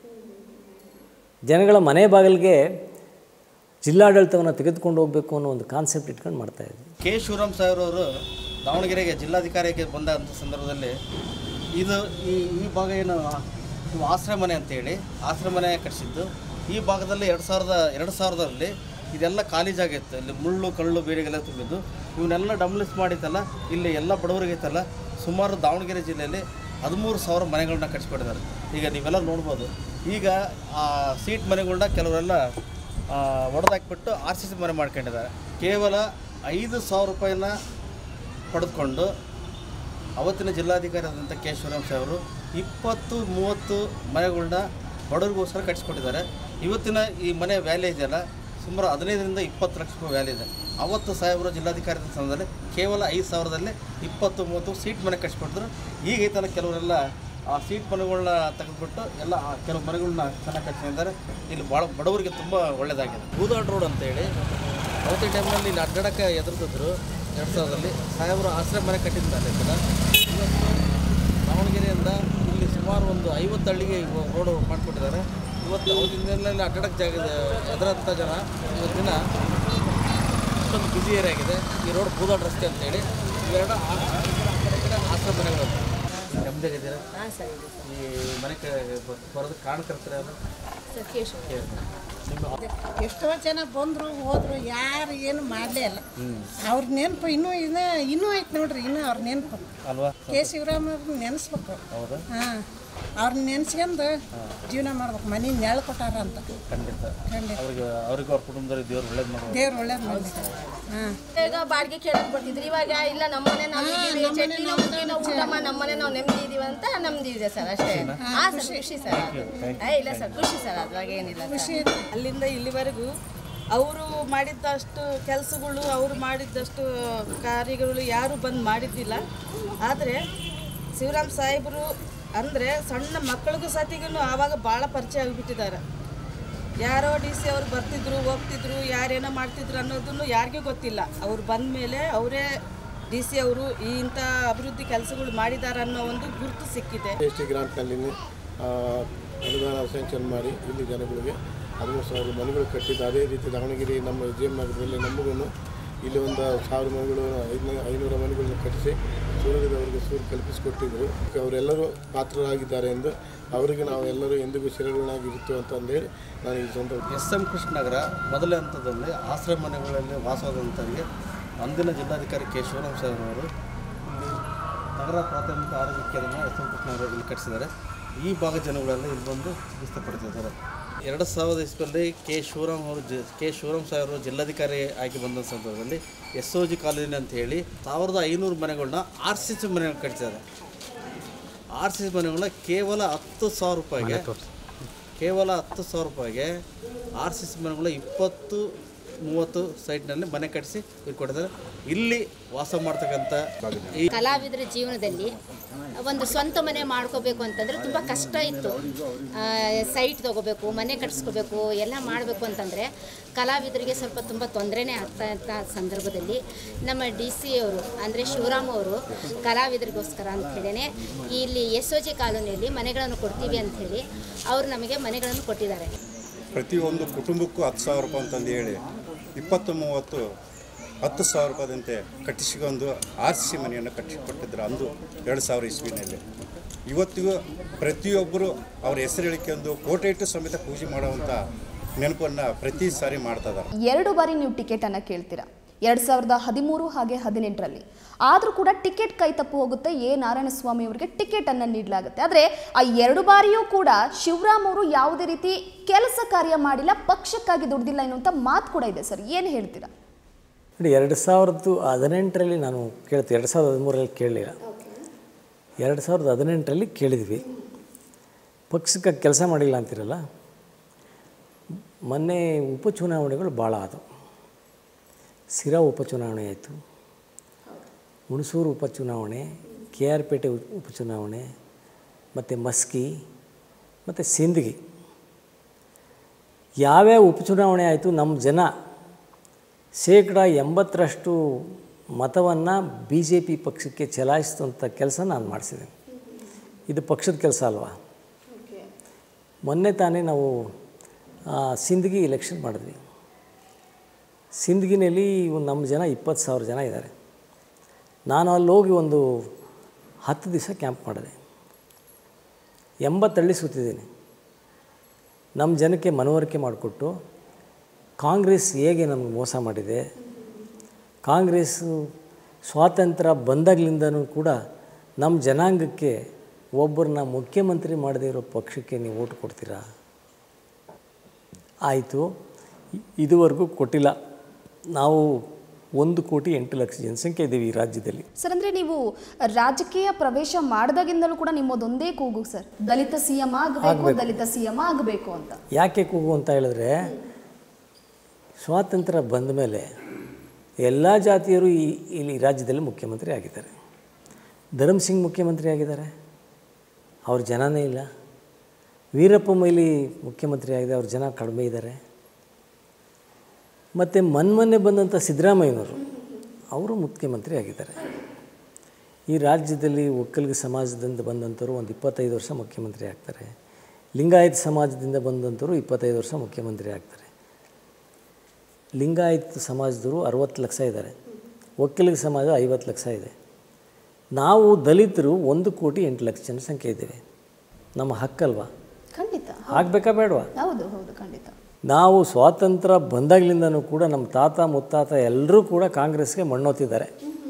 ಜನಗಳ ಮನೆ ಬಾಗಿಲಿಗೆ ಜಿಲ್ಲಾಡಳಿತವನ್ನು ತೆಗೆದುಕೊಂಡು ಹೋಗಬೇಕು ಅನ್ನೋ ಒಂದು ಕಾನ್ಸೆಪ್ಟ್ ಇಟ್ಕೊಂಡು ಮಾಡ್ತಾಯಿದ್ವಿ ಕೆ ಶಿವರಾಮ್ ಸಾಹೇಬ್ರವರು ದಾವಣಗೆರೆಗೆ ಜಿಲ್ಲಾಧಿಕಾರಿಯಾಗಿ ಬಂದಂಥ ಸಂದರ್ಭದಲ್ಲಿ ಇದು ಈ ಈ ಭಾಗ ಏನು ಇವು ಆಶ್ರಯ ಮನೆ ಅಂತೇಳಿ ಆಶ್ರಯ ಮನೆ ಕಟ್ಟಿಸಿದ್ದು ಈ ಭಾಗದಲ್ಲಿ ಎರಡು ಸಾವಿರದ ಎರಡು ಸಾವಿರದಲ್ಲಿ ಇದೆಲ್ಲ ಖಾಲಿ ಜಾಗ ಇತ್ತು ಇಲ್ಲಿ ಮುಳ್ಳು ಕಳ್ಳು ಬೇರೆಗೆಲ್ಲ ತುಂಬಿದ್ದು ಇವನ್ನೆಲ್ಲ ಡಮ್ಲಿಸ್ ಮಾಡಿತ್ತಲ್ಲ ಇಲ್ಲಿ ಎಲ್ಲ ಬಡವರಿಗೆ ಇತ್ತಲ್ಲ ಸುಮಾರು ದಾವಣಗೆರೆ ಜಿಲ್ಲೆಯಲ್ಲಿ ಹದಿಮೂರು ಸಾವಿರ ಮನೆಗಳನ್ನ ಕಟ್ಟಿಸ್ಕೊಟ್ಟಿದ್ದಾರೆ ಈಗ ನೀವೆಲ್ಲ ನೋಡ್ಬೋದು ಈಗ ಆ ಸೀಟ್ ಮನೆಗಳನ್ನ ಕೆಲವರೆಲ್ಲ ಒಡೆದಾಕ್ಬಿಟ್ಟು ಆರ್ ಸಿ ಸಿ ಮನೆ ಮಾಡ್ಕೊಂಡಿದ್ದಾರೆ ಕೇವಲ ಐದು ಸಾವಿರ ರೂಪಾಯಿನ ಪಡೆದುಕೊಂಡು ಅವತ್ತಿನ ಜಿಲ್ಲಾಧಿಕಾರಿ ಆದಂಥ ಕೆ ಶಿವರಾಮ್ ಸಾಹೇಬರು ಇಪ್ಪತ್ತು ಮೂವತ್ತು ಮನೆಗಳನ್ನ ಬಡವರಿಗೋಸ್ಕರ ಕಟ್ಟಿಸ್ಕೊಟ್ಟಿದ್ದಾರೆ ಇವತ್ತಿನ ಈ ಮನೆ ವ್ಯಾಲ್ಯೂ ಇದೆಯಲ್ಲ ಸುಮಾರು ಹದಿನೈದರಿಂದ ಇಪ್ಪತ್ತು ಲಕ್ಷ ರೂಪಾಯಿ ವ್ಯಾಲ್ಯೂ ಇದೆ ಅವತ್ತು ಸಾಹೇಬರು ಜಿಲ್ಲಾಧಿಕಾರಿ ಆದ ಸಮಯದಲ್ಲಿ ಕೇವಲ ಐದು ಸಾವಿರದಲ್ಲಿ ಇಪ್ಪತ್ತು ಮೂವತ್ತು ಸೀಟ್ ಮನೆ ಕಟ್ಟಿಸ್ಕೊಟ್ಟಿದ್ರು ಈಗ ಈ ಥರ ಕೆಲವರೆಲ್ಲ ಆ ಸೀಟ್ ಮನೆಗಳನ್ನ ತೆಗೆದುಬಿಟ್ಟು ಎಲ್ಲ ಆ ಕೆಲವು ಮನೆಗಳನ್ನ ಚೆನ್ನಾಗಿ ಕಟ್ಟಿಸಿದ್ದಾರೆ ಇಲ್ಲಿ ಭಾಳ ಬಡವರಿಗೆ ತುಂಬ ಒಳ್ಳೆಯದಾಗಿದೆ ಬೂದಾಡ್ ರೋಡ್ ಅಂತೇಳಿ ಅವತ್ತಿನ ಟೈಮ್ನಲ್ಲಿ ಇಲ್ಲಿ ಅಡ್ಡಾಡಕ್ಕೆ ಎದುರ್ತಿದ್ರು ಎರಡು ಸಾವಿರದಲ್ಲಿ ಸಾಹೇಬರು ಆಶ್ರಯ ಮನೆ ಕಟ್ಟಿದ್ದಾರೆ ಇದನ್ನ ಇವತ್ತು ದಾವಣಗೆರೆಯಿಂದ ಇಲ್ಲಿ ಸುಮಾರು ಒಂದು ಐವತ್ತು ಹಳ್ಳಿಗೆ ರೋಡ್ ಮಾಡಿಕೊಟ್ಟಿದ್ದಾರೆ ಇವತ್ತು ಅವತ್ತಿನ ಅಡ್ಡಾಡಕ್ಕೆ ಜಾಗ ಎದುರಂಥ ಜನ ಇವತ್ತಿನ ಅಷ್ಟೊಂದು ಬ್ಯುಸಿ ಏರಿಯಾ ಆಗಿದೆ ಈ ರೋಡ್ ಬೂದಾಡ್ ರಸ್ತೆ ಅಂತೇಳಿ ಇವೆರಡು ಆ ಆ ಕಡೆ ಈ ಕಡೆ ಆಶ್ರಯ ಮನೆಗಳು ನೆಮ್ಮದಿಯಾಗಿದ್ದೀರಾ ಹಾಂ ಸರ್ ಇದೆ ಈ ಮನೆ ಬರೋದಕ್ಕೆ ಕಾರಣಕರ್ತಾರೆ ಅದು ಸರ್ ಕೇಶವ ನಿಮ್ಮ ಎಷ್ಟೋ ಜನ ಬಂದರು ಹೋದ್ರು ಯಾರು ಏನು ಮಾಡಲೇ ಇಲ್ಲ ಅವ್ರ ನೆನಪು ಇನ್ನೂ ಇನ್ನೂ ಇನ್ನೂ ಐತೆ ನೋಡ್ರಿ ಇನ್ನೂ ಅವ್ರ ನೆನಪು ಅಲ್ವಾ ಕೆ ಶಿವರಾಮ್ ಅವ್ರನ್ನ ನೆನೆಸ್ಬೇಕು ಹೌದಾ ಹಾಂ ಅವ್ರನ್ನ ನೆನೆಸ್ಕೊಂಡು ಜೀವನ ಮಾಡ್ಬೇಕು ಮನೆ ನೆಳ ಕೊಟ್ಟಾರ ಅಂತ ಖಂಡಿತ ಖಂಡಿತ ಅವ್ರಿಗೆ ಅವ್ರಿಗೂ ಅವ್ರ ಕುಟುಂಬದವ್ರಿಗೆ ದೇವ್ರು ಒಳ್ಳೇದು ಮಾಡ್ಬೋದು ದೇವ್ರು ಒಳ್ಳೇದು ಮಾಡ್ತಾರೆ ಹಾಂ ಈಗ ಬಾಡಿಗೆ ಕೇಳಕ್ ಬರ್ತಿದ್ರು ಇವಾಗ ಇಲ್ಲ ನಮ್ಮನೆ ನಾವು ಇದೀವಿ ಚಟ್ನಿ ನಾವು ನಾವು ಊಟ ಮಾಡಿ ನಮ್ಮನೆ ನಾವು ನೆಮ್ಮದಿ ಇದೀವಿ ಅಂತ ನಮ್ಮದಿ ಇದೆ ಸರ್ ಅಷ್ಟೇ ಹಾ ಸರ್ ಖುಷಿ ಸರ್ ಅದು ಏ, ಇಲ್ಲ ಸರ್ ಖುಷಿ ಸರ್ ಅದ್ರಾಗ ಏನಿಲ್ಲ ಸರ್. ಅಲ್ಲಿಂದ ಇಲ್ಲಿವರೆಗೂ ಅವರು ಮಾಡಿದ್ದಷ್ಟು ಕೆಲಸಗಳು ಅವರು ಮಾಡಿದ್ದಷ್ಟು ಕಾರ್ಯಗಳು ಯಾರು ಬಂದು ಮಾಡಿದ್ದಿಲ್ಲ ಆದರೆ ಶಿವರಾಮ್ ಸಾಹೇಬರು ಅಂದರೆ ಸಣ್ಣ ಮಕ್ಕಳಿಗೂ ಸತಿಗೂ ಆವಾಗ ಭಾಳ ಪರಿಚಯ ಆಗಿಬಿಟ್ಟಿದ್ದಾರೆ ಯಾರೋ ಡಿ ಸಿ ಅವ್ರು ಬರ್ತಿದ್ರು ಹೋಗ್ತಿದ್ರು ಯಾರೇನೋ ಮಾಡ್ತಿದ್ರು ಅನ್ನೋದನ್ನು ಯಾರಿಗೂ ಗೊತ್ತಿಲ್ಲ ಅವ್ರು ಬಂದ ಮೇಲೆ ಅವರೇ ಡಿ ಸಿ ಅವರು ಈ ಇಂಥ ಅಭಿವೃದ್ಧಿ ಕೆಲಸಗಳು ಮಾಡಿದ್ದಾರೆ ಅನ್ನೋ ಒಂದು ಗುರುತು ಸಿಕ್ಕಿದೆ ಎಸ್ ಟಿ ಗ್ರಾಂಟ್ನಲ್ಲಿ ಅನುದಾನ ಸ್ಯಾಂಕ್ಷನ್ ಮಾಡಿ ಇಲ್ಲಿ ಜನಗಳಿಗೆ ಹದಿಮೂರು ಸಾವಿರ ಮನೆಗಳು ಕಟ್ಟಿದ್ದು ಅದೇ ರೀತಿ ದಾವಣಗೆರೆ ನಮ್ಮ ವಿಜಯ ನಗರದಲ್ಲಿ ನಮಗೂ ಇಲ್ಲಿ ಒಂದು ಸಾವಿರ ಮನೆಗಳು ಐನೂ ಐನೂರು ಮನೆಗಳನ್ನು ಕಟ್ಟಿಸಿ ಸೂರ್ಯದವರಿಗೆ ಸೂರ್ಯ ಕಲ್ಪಿಸಿಕೊಟ್ಟಿದ್ದರು ಅವರೆಲ್ಲರೂ ಪಾತ್ರರಾಗಿದ್ದಾರೆ ಎಂದು ಅವರಿಗೆ ನಾವು ಎಲ್ಲರೂ ಎಂದಿಗೂ ಶಿರಗಳಾಗಿರುತ್ತೇವೆ ಅಂತಂದೇಳಿ ನಾನು ಈ ಸಂದರ್ಭ ಎಸ್ ಎಂ ಕೃಷ್ಣನಗರ ಮೊದಲನೇ ಹಂತದಲ್ಲಿ ಆಶ್ರಯ ಮನೆಗಳಲ್ಲಿ ವಾಸವಾದಂಥವರಿಗೆ ಅಂದಿನ ಜಿಲ್ಲಾಧಿಕಾರಿ ಕೆ ಶಿವರಾಮ್ ಸಾಹೇಬ್ ಅವರು ಇಲ್ಲಿ ನಗರ ಪ್ರಾಥಮಿಕ ಆರೋಗ್ಯ ಕೇಂದ್ರ ಎಸ್ ಎಂ ಕೃಷ್ಣನಗರ ಇಲ್ಲಿ ಕಟ್ಟಿಸಿದ್ದಾರೆ ಈ ಭಾಗ ಜನಗಳೆಲ್ಲ ಇಲ್ಲಿ ಬಂದು ಚಿಕಿತ್ಸೆ ಪಡ್ತಿದ್ದಾರೆ ಎರಡು ಸಾವಿರದ ಇಸ್ವಿಯಲ್ಲಿ ಕೆ ಶಿವರಾಮ್ ಅವರು ಜಿ ಕೆ ಶಿವರಾಮ್ ಸಾಹೇಬರು ಜಿಲ್ಲಾಧಿಕಾರಿ ಆಗಿ ಬಂದ ಸಂದರ್ಭದಲ್ಲಿ ಎಸ್ ಒ ಜಿ ಕಾಲೋನಿ ಅಂತ ಹೇಳಿ ಸಾವಿರದ ಐನೂರು ಮನೆಗಳನ್ನ ಆರ್ ಸಿ ಸಿ ಮನೆಗಳು ಕಟ್ಟಿಸಿದ್ದಾರೆ ಆರ್ ಸಿ ಸಿ ಮನೆಗಳನ್ನ ಕೇವಲ ಹತ್ತು ಸಾವಿರ ರೂಪಾಯಿಗೆ ಕೇವಲ ಹತ್ತು ಸಾವಿರ ರೂಪಾಯಿಗೆ ಆರ್ ಸಿ ಸಿ ಮನೆಗಳ ಇಪ್ಪತ್ತು ಮೂವತ್ತು ಸೈಟ್ನಲ್ಲಿ ಮನೆ ಕಟ್ಟಿಸಿ ಇದು ಕೊಟ್ಟಿದ್ದಾರೆ ಇಲ್ಲಿ ವಾಸ ಮಾಡ್ತಕ್ಕಂಥ ಈ ಕಲಾವಿದರ ಜೀವನದಲ್ಲಿ ಒಂದು ಸ್ವಂತ ಮನೆ ಮಾಡ್ಕೋಬೇಕು ಅಂತಂದರೆ ತುಂಬ ಕಷ್ಟ ಇತ್ತು ಸೈಟ್ ತೊಗೋಬೇಕು ಮನೆ ಕಟ್ಸ್ಕೋಬೇಕು ಎಲ್ಲ ಮಾಡಬೇಕು ಅಂತಂದರೆ ಕಲಾವಿದರಿಗೆ ಸ್ವಲ್ಪ ತುಂಬ ತೊಂದರೆನೇ ಆಗ್ತಾ ಇದ್ದ ಸಂದರ್ಭದಲ್ಲಿ ನಮ್ಮ ಡಿ ಸಿ ಅವರು ಅಂದರೆ ಶಿವರಾಮ್ ಅವರು ಕಲಾವಿದರಿಗೋಸ್ಕರ ಅಂಥೇಳಿನೇ ಇಲ್ಲಿ ಎಸ್ ಒ ಜಿ ಕಾಲೋನಿಯಲ್ಲಿ ಮನೆಗಳನ್ನು ಕೊಡ್ತೀವಿ ಅಂಥೇಳಿ ಅವರು ನಮಗೆ ಮನೆಗಳನ್ನು ಕೊಟ್ಟಿದ್ದಾರೆ ಪ್ರತಿಯೊಂದು ಕುಟುಂಬಕ್ಕೂ ಹತ್ತು ಸಾವಿರ ರೂಪಾಯಿ ಅಂತಂದು ಹೇಳಿ ಇಪ್ಪತ್ತು ಮೂವತ್ತು ಹತ್ತು ಸಾವಿರ ರೂಪಾಯಿದಂತೆ ಕಟ್ಟಿಸಿಕೊಂಡು ಆರ್ ಸಿ ಮನೆಯನ್ನು ಕಟ್ಟಿಸಿಕೊಟ್ಟಿದ್ರು ಅಂದು ಎರಡು ಸಾವಿರ ಇಸ್ವಿನಲ್ಲಿ ಇವತ್ತಿಗೂ ಪ್ರತಿಯೊಬ್ಬರು ಅವ್ರ ಹೆಸರು ಹೇಳಿಕೊಂಡು ಕೋಟೆ ಇಟ್ಟು ಸಮೇತ ಪೂಜೆ ಮಾಡುವಂಥ ನೆನಪನ್ನು ಪ್ರತಿ ಸಾರಿ ಮಾಡ್ತಾ ಇದ್ದಾರೆ ಎರಡು ಬಾರಿ ನೀವು ಟಿಕೆಟ್ ಅನ್ನ ಕೇಳ್ತೀರಾ ಎರಡ್ ಸಾವಿರದ ಹದಿಮೂರು ಹಾಗೆ ಹದಿನೆಂಟರಲ್ಲಿ ಆದರೂ ಕೂಡ ಟಿಕೆಟ್ ಕೈ ತಪ್ಪು ಹೋಗುತ್ತೆ ಎ ನಾರಾಯಣಸ್ವಾಮಿ ಅವರಿಗೆ ಟಿಕೆಟ್ ಅನ್ನ ನೀಡಲಾಗುತ್ತೆ ಆದರೆ ಆ ಎರಡು ಬಾರಿಯೂ ಕೂಡ ಶಿವರಾಮ್ ಅವರು ಯಾವುದೇ ರೀತಿ ಕೆಲಸ ಕಾರ್ಯ ಮಾಡಿಲ್ಲ ಪಕ್ಷಕ್ಕಾಗಿ ದುಡ್ದಿಲ್ಲ ಎನ್ನುವಂಥ ಮಾತು ಕೂಡ ಇದೆ ಸರ್ ಏನು ಹೇಳ್ತೀರಾ ನೋಡಿ ಎರಡು ಸಾವಿರದ್ದು ಹದಿನೆಂಟರಲ್ಲಿ ನಾನು ಕೇಳ್ತೀನಿ ಎರಡು ಸಾವಿರದ ಹದಿಮೂರರಲ್ಲಿ ಕೇಳಲಿಲ್ಲ ಎರಡು ಸಾವಿರದ ಹದಿನೆಂಟರಲ್ಲಿ ಕೇಳಿದ್ವಿ ಪಕ್ಷಕ್ಕೆ ಕೆಲಸ ಮಾಡಿಲ್ಲ ಅಂತಿರಲ್ಲ ಮೊನ್ನೆ ಉಪಚುನಾವಣೆಗಳು ಭಾಳ ಆದವು ಸಿರಾ ಉಪಚುನಾವಣೆ ಆಯಿತು ಹುಣಸೂರು ಉಪಚುನಾವಣೆ ಕೆ ಆರ್ ಪೇಟೆ ಉ- ಉಪಚುನಾವಣೆ ಮತ್ತು ಮಸ್ಕಿ ಮತ್ತು ಸಿಂದಗಿ ಯಾವ್ಯಾವ ಉಪಚುನಾವಣೆ ಆಯಿತು ನಮ್ಮ ಜನ ಶೇಕಡ ಎಂಬತ್ತರಷ್ಟು ಮತವನ್ನು ಬಿ ಜೆ ಪಿ ಪಕ್ಷಕ್ಕೆ ಚಲಾಯಿಸಿದಂಥ ಕೆಲಸ ನಾನು ಮಾಡಿಸಿದ್ದೀನಿ ಇದು ಪಕ್ಷದ ಕೆಲಸ ಅಲ್ವಾ ಮೊನ್ನೆ ತಾನೇ ನಾವು ಆ, ಸಿಂದಗಿ ಎಲೆಕ್ಷನ್ ಮಾಡಿದ್ವಿ ಸಿಂದಗಿನಲ್ಲಿ ಒಂದು ನಮ್ಮ ಜನ ಇಪ್ಪತ್ತು ಸಾವಿರ ಜನ ಇದ್ದಾರೆ ನಾನು ಅಲ್ಲಿ ಹೋಗಿ ಒಂದು ಹತ್ತು ದಿವಸ ಕ್ಯಾಂಪ್ ಮಾಡಿದೆ ಎಂಬತ್ತಳ್ಳಿ ಸುತ್ತಿದ್ದೀನಿ ನಮ್ಮ ಜನಕ್ಕೆ ಮನವರಿಕೆ ಮಾಡಿಕೊಟ್ಟು ಕಾಂಗ್ರೆಸ್ ಹೇಗೆ ನಮಗೆ ಮೋಸ ಮಾಡಿದೆ ಕಾಂಗ್ರೆಸ್ಸು ಸ್ವಾತಂತ್ರ್ಯ ಬಂದಾಗಲಿಂದನೂ ಕೂಡ ನಮ್ಮ ಜನಾಂಗಕ್ಕೆ ಒಬ್ಬರನ್ನ ಮುಖ್ಯಮಂತ್ರಿ ಮಾಡದೇ ಇರೋ ಪಕ್ಷಕ್ಕೆ ನೀವು ಓಟ್ ಕೊಡ್ತೀರಾ ಆಯಿತು ಇ- ಇದುವರೆಗೂ ಕೊಟ್ಟಿಲ್ಲ ನಾವು ಒಂದು ಕೋಟಿ ಎಂಟು ಲಕ್ಷ ಜನಸಂಖ್ಯೆ ಇದ್ದೀವಿ ಈ ರಾಜ್ಯದಲ್ಲಿ ಸರ್ ಅಂದ್ರೆ ನೀವು ರಾಜಕೀಯ ಪ್ರವೇಶ ಮಾಡಿದಾಗಿಂದಲೂ ಕೂಡ ನಿಮ್ಮದೊಂದೇ ಕೂಗು ಸರ್ ದಲಿತ ಸಿ ಎಂ ಆಗಬೇಕು ದಲಿತ ಸಿ ಎಂ ಆಗಬೇಕು ಅಂತ ಯಾಕೆ ಕೂಗು ಅಂತ ಹೇಳಿದ್ರೆ ಸ್ವಾತಂತ್ರ್ಯ ಬಂದ ಮೇಲೆ ಎಲ್ಲ ಜಾತಿಯರು ಈ ಇಲ್ಲಿ ರಾಜ್ಯದಲ್ಲಿ ಮುಖ್ಯಮಂತ್ರಿ ಆಗಿದ್ದಾರೆ ಧರ್ಮ್ ಸಿಂಗ್ ಮುಖ್ಯಮಂತ್ರಿ ಆಗಿದ್ದಾರೆ ಅವ್ರ ಜನನೇ ಇಲ್ಲ ವೀರಪ್ಪ ಮೊಯ್ಲಿ ಮುಖ್ಯಮಂತ್ರಿ ಆಗಿದೆ ಅವ್ರ ಜನ ಕಡಿಮೆ ಇದ್ದಾರೆ ಮತ್ತು ಮೊನ್ನೆ ಬಂದಂಥ ಸಿದ್ದರಾಮಯ್ಯನವರು ಅವರು ಮುಖ್ಯಮಂತ್ರಿ ಆಗಿದ್ದಾರೆ ಈ ರಾಜ್ಯದಲ್ಲಿ ಒಕ್ಕಲಿಗ ಸಮಾಜದಿಂದ ಬಂದಂಥವ್ರು ಒಂದು ಇಪ್ಪತ್ತೈದು ವರ್ಷ ಮುಖ್ಯಮಂತ್ರಿ ಆಗ್ತಾರೆ ಲಿಂಗಾಯತ್ ಸಮಾಜದಿಂದ ಬಂದಂಥವ್ರು ಇಪ್ಪತ್ತೈದು ವರ್ಷ ಮುಖ್ಯಮಂತ್ರಿ ಆಗ್ತಾರೆ ಲಿಂಗಾಯತ್ ಸಮಾಜದವರು ಅರವತ್ತು ಲಕ್ಷ ಇದ್ದಾರೆ ಒಕ್ಕಲಿಗ ಸಮಾಜ ಐವತ್ತು ಲಕ್ಷ ಇದೆ ನಾವು ದಲಿತರು ಒಂದು ಕೋಟಿ ಎಂಟು ಲಕ್ಷ ಜನಸಂಖ್ಯೆ ಇದ್ದೇವೆ ನಮ್ಮ ಹಕ್ಕಲ್ವಾ ಖಂಡಿತ ಆಗಬೇಕಾ ಬೇಡವಾ ಹೌದು ಹೌದು ಖಂಡಿತ ನಾವು ಸ್ವಾತಂತ್ರ್ಯ ಬಂದಾಗಲಿಂದನೂ ಕೂಡ ನಮ್ಮ ತಾತ ಮುತ್ತಾತ ಎಲ್ಲರೂ ಕೂಡ ಕಾಂಗ್ರೆಸ್ಗೆ ಮಣ್ಣೊತ್ತಿದ್ದಾರೆ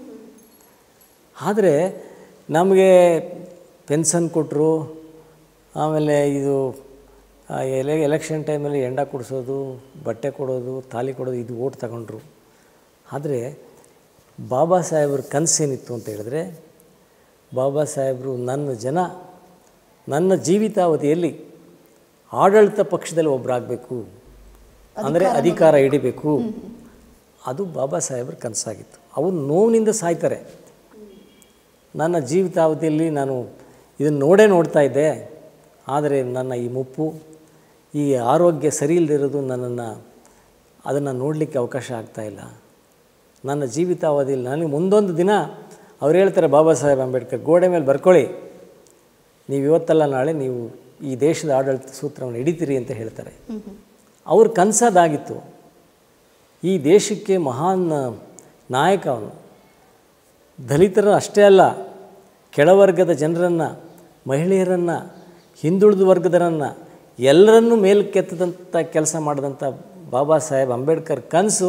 ಆದರೆ ನಮಗೆ ಪೆನ್ಷನ್ ಕೊಟ್ಟರು ಆಮೇಲೆ ಇದು ಆ, ಎಲೆ ಎಲೆಕ್ಷನ್ ಟೈಮಲ್ಲಿ ಎಂಡ ಕುಡಿಸೋದು ಬಟ್ಟೆ ಕೊಡೋದು ತಾಲಿ ಕೊಡೋದು ಇದು ಓಟ್ ತಗೊಂಡ್ರು ಆದರೆ ಬಾಬಾ ಸಾಹೇಬ್ರ ಕನಸೇನಿತ್ತು ಅಂತ ಹೇಳಿದ್ರೆ ಬಾಬಾ ಸಾಹೇಬರು ನನ್ನ ಜನ ನನ್ನ ಜೀವಿತಾವಧಿಯಲ್ಲಿ ಆಡಳಿತ ಪಕ್ಷದಲ್ಲಿ ಒಬ್ಬರಾಗಬೇಕು ಅಂದರೆ ಅಧಿಕಾರ ಹಿಡಿಬೇಕು ಅದು ಬಾಬಾ ಸಾಹೇಬ್ರ ಕನಸಾಗಿತ್ತು ಅವರು ನೋವಿನಿಂದ ಸಾಯ್ತಾರೆ ನನ್ನ ಜೀವಿತಾವಧಿಯಲ್ಲಿ ನಾನು ಇದನ್ನು ನೋಡೇ ನೋಡ್ತಾ ಇದ್ದೆ ಆದರೆ ನನ್ನ ಈ ಮುಪ್ಪು ಈ ಆರೋಗ್ಯ ಸರಿ ಇಲ್ಲದಿರೋದು ನನ್ನನ್ನು ಅದನ್ನು ನೋಡಲಿಕ್ಕೆ ಅವಕಾಶ ಆಗ್ತಾ ಇಲ್ಲ ನನ್ನ ಜೀವಿತಾವಧಿಯಲ್ಲಿ ನನಗೆ ಮುಂದೊಂದು ದಿನ ಅವ್ರು ಹೇಳ್ತಾರೆ ಬಾಬಾ ಸಾಹೇಬ್ ಅಂಬೇಡ್ಕರ್ ಗೋಡೆ ಮೇಲೆ ಬರ್ಕೊಳ್ಳಿ ನೀವು ಇವತ್ತಲ್ಲ ನಾಳೆ ನೀವು ಈ ದೇಶದ ಆಡಳಿತ ಸೂತ್ರವನ್ನು ಹಿಡಿತೀರಿ ಅಂತ ಹೇಳ್ತಾರೆ ಅವ್ರ ಕನಸದಾಗಿತ್ತು ಈ ದೇಶಕ್ಕೆ ಮಹಾನ್ ನಾಯಕ ಅವನು ದಲಿತರ ಅಷ್ಟೇ ಅಲ್ಲ ಕೆಳವರ್ಗದ ಜನರನ್ನು ಮಹಿಳೆಯರನ್ನು ಹಿಂದುಳಿದ ವರ್ಗದರನ್ನು ಎಲ್ಲರನ್ನೂ ಮೇಲಕ್ಕೆತ್ತದಂಥ ಕೆಲಸ ಮಾಡಿದಂಥ ಬಾಬಾ ಸಾಹೇಬ್ ಅಂಬೇಡ್ಕರ್ ಕನಸು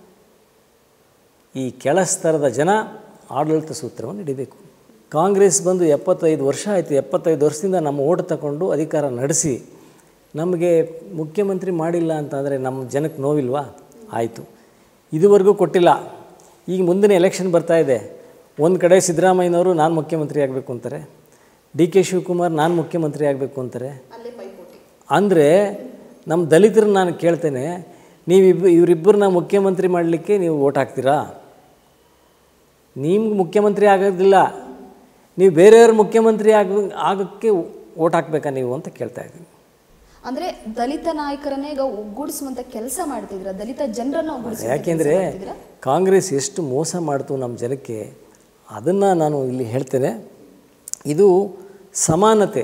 ಈ ಕೆಳಸ್ತರದ ಜನ ಆಡಳಿತ ಸೂತ್ರವನ್ನು ಹಿಡಿಬೇಕು ಕಾಂಗ್ರೆಸ್ ಬಂದು ಎಪ್ಪತ್ತೈದು ವರ್ಷ ಆಯಿತು ಎಪ್ಪತ್ತೈದು ವರ್ಷದಿಂದ ನಮ್ಮ ಓಟ್ ತಗೊಂಡು ಅಧಿಕಾರ ನಡೆಸಿ ನಮಗೆ ಮುಖ್ಯಮಂತ್ರಿ ಮಾಡಿಲ್ಲ ಅಂತಂದರೆ ನಮ್ಮ ಜನಕ್ಕೆ ನೋವಿಲ್ವಾ ಆಯಿತು ಇದುವರೆಗೂ ಕೊಟ್ಟಿಲ್ಲ ಈಗ ಮುಂದಿನ ಎಲೆಕ್ಷನ್ ಬರ್ತಾ ಇದೆ ಒಂದು ಕಡೆ ಸಿದ್ದರಾಮಯ್ಯನವರು ನಾನು ಮುಖ್ಯಮಂತ್ರಿ ಆಗಬೇಕು ಅಂತಾರೆ ಡಿ ಕೆ ಶಿವಕುಮಾರ್ ನಾನು ಮುಖ್ಯಮಂತ್ರಿ ಆಗಬೇಕು ಅಂತಾರೆ ಅಂದರೆ ನಮ್ಮ ದಲಿತರನ್ನ ನಾನು ಕೇಳ್ತೇನೆ ನೀವಿಬ್ಬ ಇವರಿಬ್ಬರನ್ನ ಮುಖ್ಯಮಂತ್ರಿ ಮಾಡಲಿಕ್ಕೆ ನೀವು ಓಟ್ ಹಾಕ್ತೀರಾ ನಿಮ್ಗೆ ಮುಖ್ಯಮಂತ್ರಿ ಆಗೋದಿಲ್ಲ ನೀವು ಬೇರೆಯವ್ರ ಮುಖ್ಯಮಂತ್ರಿ ಆಗ ಆಗೋಕ್ಕೆ ಓಟ್ ಹಾಕ್ಬೇಕಾ ನೀವು ಅಂತ ಕೇಳ್ತಾ ಇದ್ದೀನಿ ಅಂದ್ರೆ ದಲಿತ ನಾಯಕರನ್ನೇ ಈಗ ಒಗ್ಗೂಡಿಸುವಂತ ಕೆಲಸ ಮಾಡ್ತಿದ್ರ ದಲಿತ ಜನರನ್ನ ಒಗ್ಗೂಡಿಸುವಂತ ಯಾಕೆಂದರೆ ಕಾಂಗ್ರೆಸ್ ಎಷ್ಟು ಮೋಸ ಮಾಡ್ತು ನಮ್ಮ ಜನಕ್ಕೆ ಅದನ್ನು ನಾನು ಇಲ್ಲಿ ಹೇಳ್ತೇನೆ ಇದು ಸಮಾನತೆ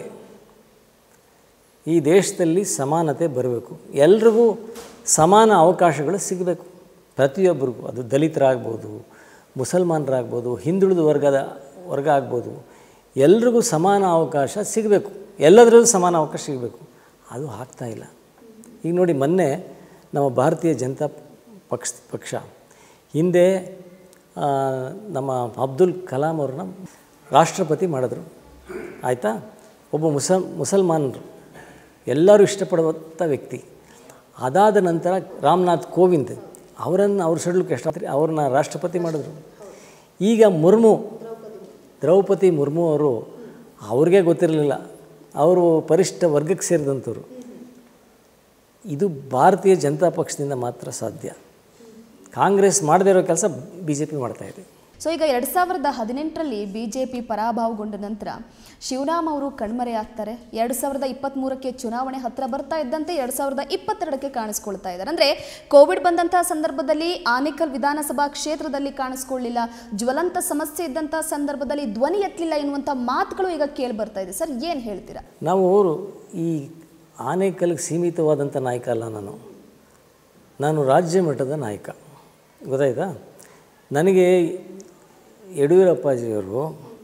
ಈ ದೇಶದಲ್ಲಿ ಸಮಾನತೆ ಬರಬೇಕು ಎಲ್ರಿಗೂ ಸಮಾನ ಅವಕಾಶಗಳು ಸಿಗಬೇಕು ಪ್ರತಿಯೊಬ್ಬರಿಗೂ ಅದು ದಲಿತರಾಗ್ಬೋದು ಮುಸಲ್ಮಾನರಾಗ್ಬೋದು ಹಿಂದುಳಿದ ವರ್ಗದ ವರ್ಗ ಆಗ್ಬೋದು ಎಲ್ರಿಗೂ ಸಮಾನ ಅವಕಾಶ ಸಿಗಬೇಕು ಎಲ್ಲದರಲ್ಲೂ ಸಮಾನ ಅವಕಾಶ ಸಿಗಬೇಕು ಅದು ಆಗ್ತಾ ಇಲ್ಲ ಈಗ ನೋಡಿ ಮೊನ್ನೆ ನಮ್ಮ ಭಾರತೀಯ ಜನತಾ ಪಕ್ಷ ಪಕ್ಷ ಹಿಂದೆ ಆ, ನಮ್ಮ ಅಬ್ದುಲ್ ಕಲಾಂ ಅವ್ರನ್ನ ರಾಷ್ಟ್ರಪತಿ ಮಾಡಿದ್ರು ಆಯಿತಾ ಒಬ್ಬ ಮುಸಲ್ ಮುಸಲ್ಮಾನರು ಎಲ್ಲರೂ ಇಷ್ಟಪಡುವಂಥ ವ್ಯಕ್ತಿ ಅದಾದ ನಂತರ ರಾಮನಾಥ್ ಕೋವಿಂದ್ ಅವರನ್ನು ಅವ್ರ ಸಡ್ಲಿಕ್ಕೆ ಇಷ್ಟ ಅವ್ರನ್ನ ರಾಷ್ಟ್ರಪತಿ ಮಾಡಿದ್ರು ಈಗ ಮುರ್ಮು ದ್ರೌಪದಿ ಮುರ್ಮು ಅವರು ಅವ್ರಿಗೆ ಗೊತ್ತಿರಲಿಲ್ಲ ಅವರು ಪರಿಷ್ಠ ವರ್ಗಕ್ಕೆ ಸೇರಿದಂಥವ್ರು ಇದು ಭಾರತೀಯ ಜನತಾ ಪಕ್ಷದಿಂದ ಮಾತ್ರ ಸಾಧ್ಯ ಕಾಂಗ್ರೆಸ್ ಮಾಡದೇ ಇರೋ ಕೆಲಸ ಬಿ ಜೆ ಪಿ ಮಾಡ್ತಾಯಿದೆ ಸೊ ಈಗ ಎರಡು ಸಾವಿರದ ಹದಿನೆಂಟರಲ್ಲಿ ಬಿ ಜೆ ಪಿ ಪರಾಭವಗೊಂಡ ನಂತರ ಶಿವರಾಮ್ ಅವರು ಕಣ್ಮರೆಯಾಗ್ತಾರೆ ಎರಡು ಸಾವಿರದ ಇಪ್ಪತ್ತ್ಮೂರಕ್ಕೆ ಚುನಾವಣೆ ಹತ್ರ ಬರ್ತಾ ಇದ್ದಂತೆ ಎರಡು ಸಾವಿರದ ಇಪ್ಪತ್ತೆರಡಕ್ಕೆ ಕಾಣಿಸ್ಕೊಳ್ತಾ ಇದ್ದಾರೆ ಅಂದರೆ ಕೋವಿಡ್ ಬಂದಂತಹ ಸಂದರ್ಭದಲ್ಲಿ ಆನೇಕಲ್ ವಿಧಾನಸಭಾ ಕ್ಷೇತ್ರದಲ್ಲಿ ಕಾಣಿಸ್ಕೊಳ್ಳಿಲ್ಲ ಜ್ವಲಂತ ಸಮಸ್ಯೆ ಇದ್ದಂಥ ಸಂದರ್ಭದಲ್ಲಿ ಧ್ವನಿ ಎತ್ತಲಿಲ್ಲ ಎನ್ನುವಂಥ ಮಾತುಗಳು ಈಗ ಕೇಳಿ ಬರ್ತಾ ಇದೆ ಸರ್ ಏನು ಹೇಳ್ತೀರಾ ನಾವು ಅವರು ಈ ಆನೇಕಲ್ಗೆ ಸೀಮಿತವಾದಂಥ ನಾಯಕ ಅಲ್ಲ ನಾನು ನಾನು ರಾಜ್ಯ ಮಟ್ಟದ ನಾಯಕ ಗೊತ್ತಾಯ್ತಾ ನನಗೆ ಯಡಿಯೂರಪ್ಪಾಜಿಯವರು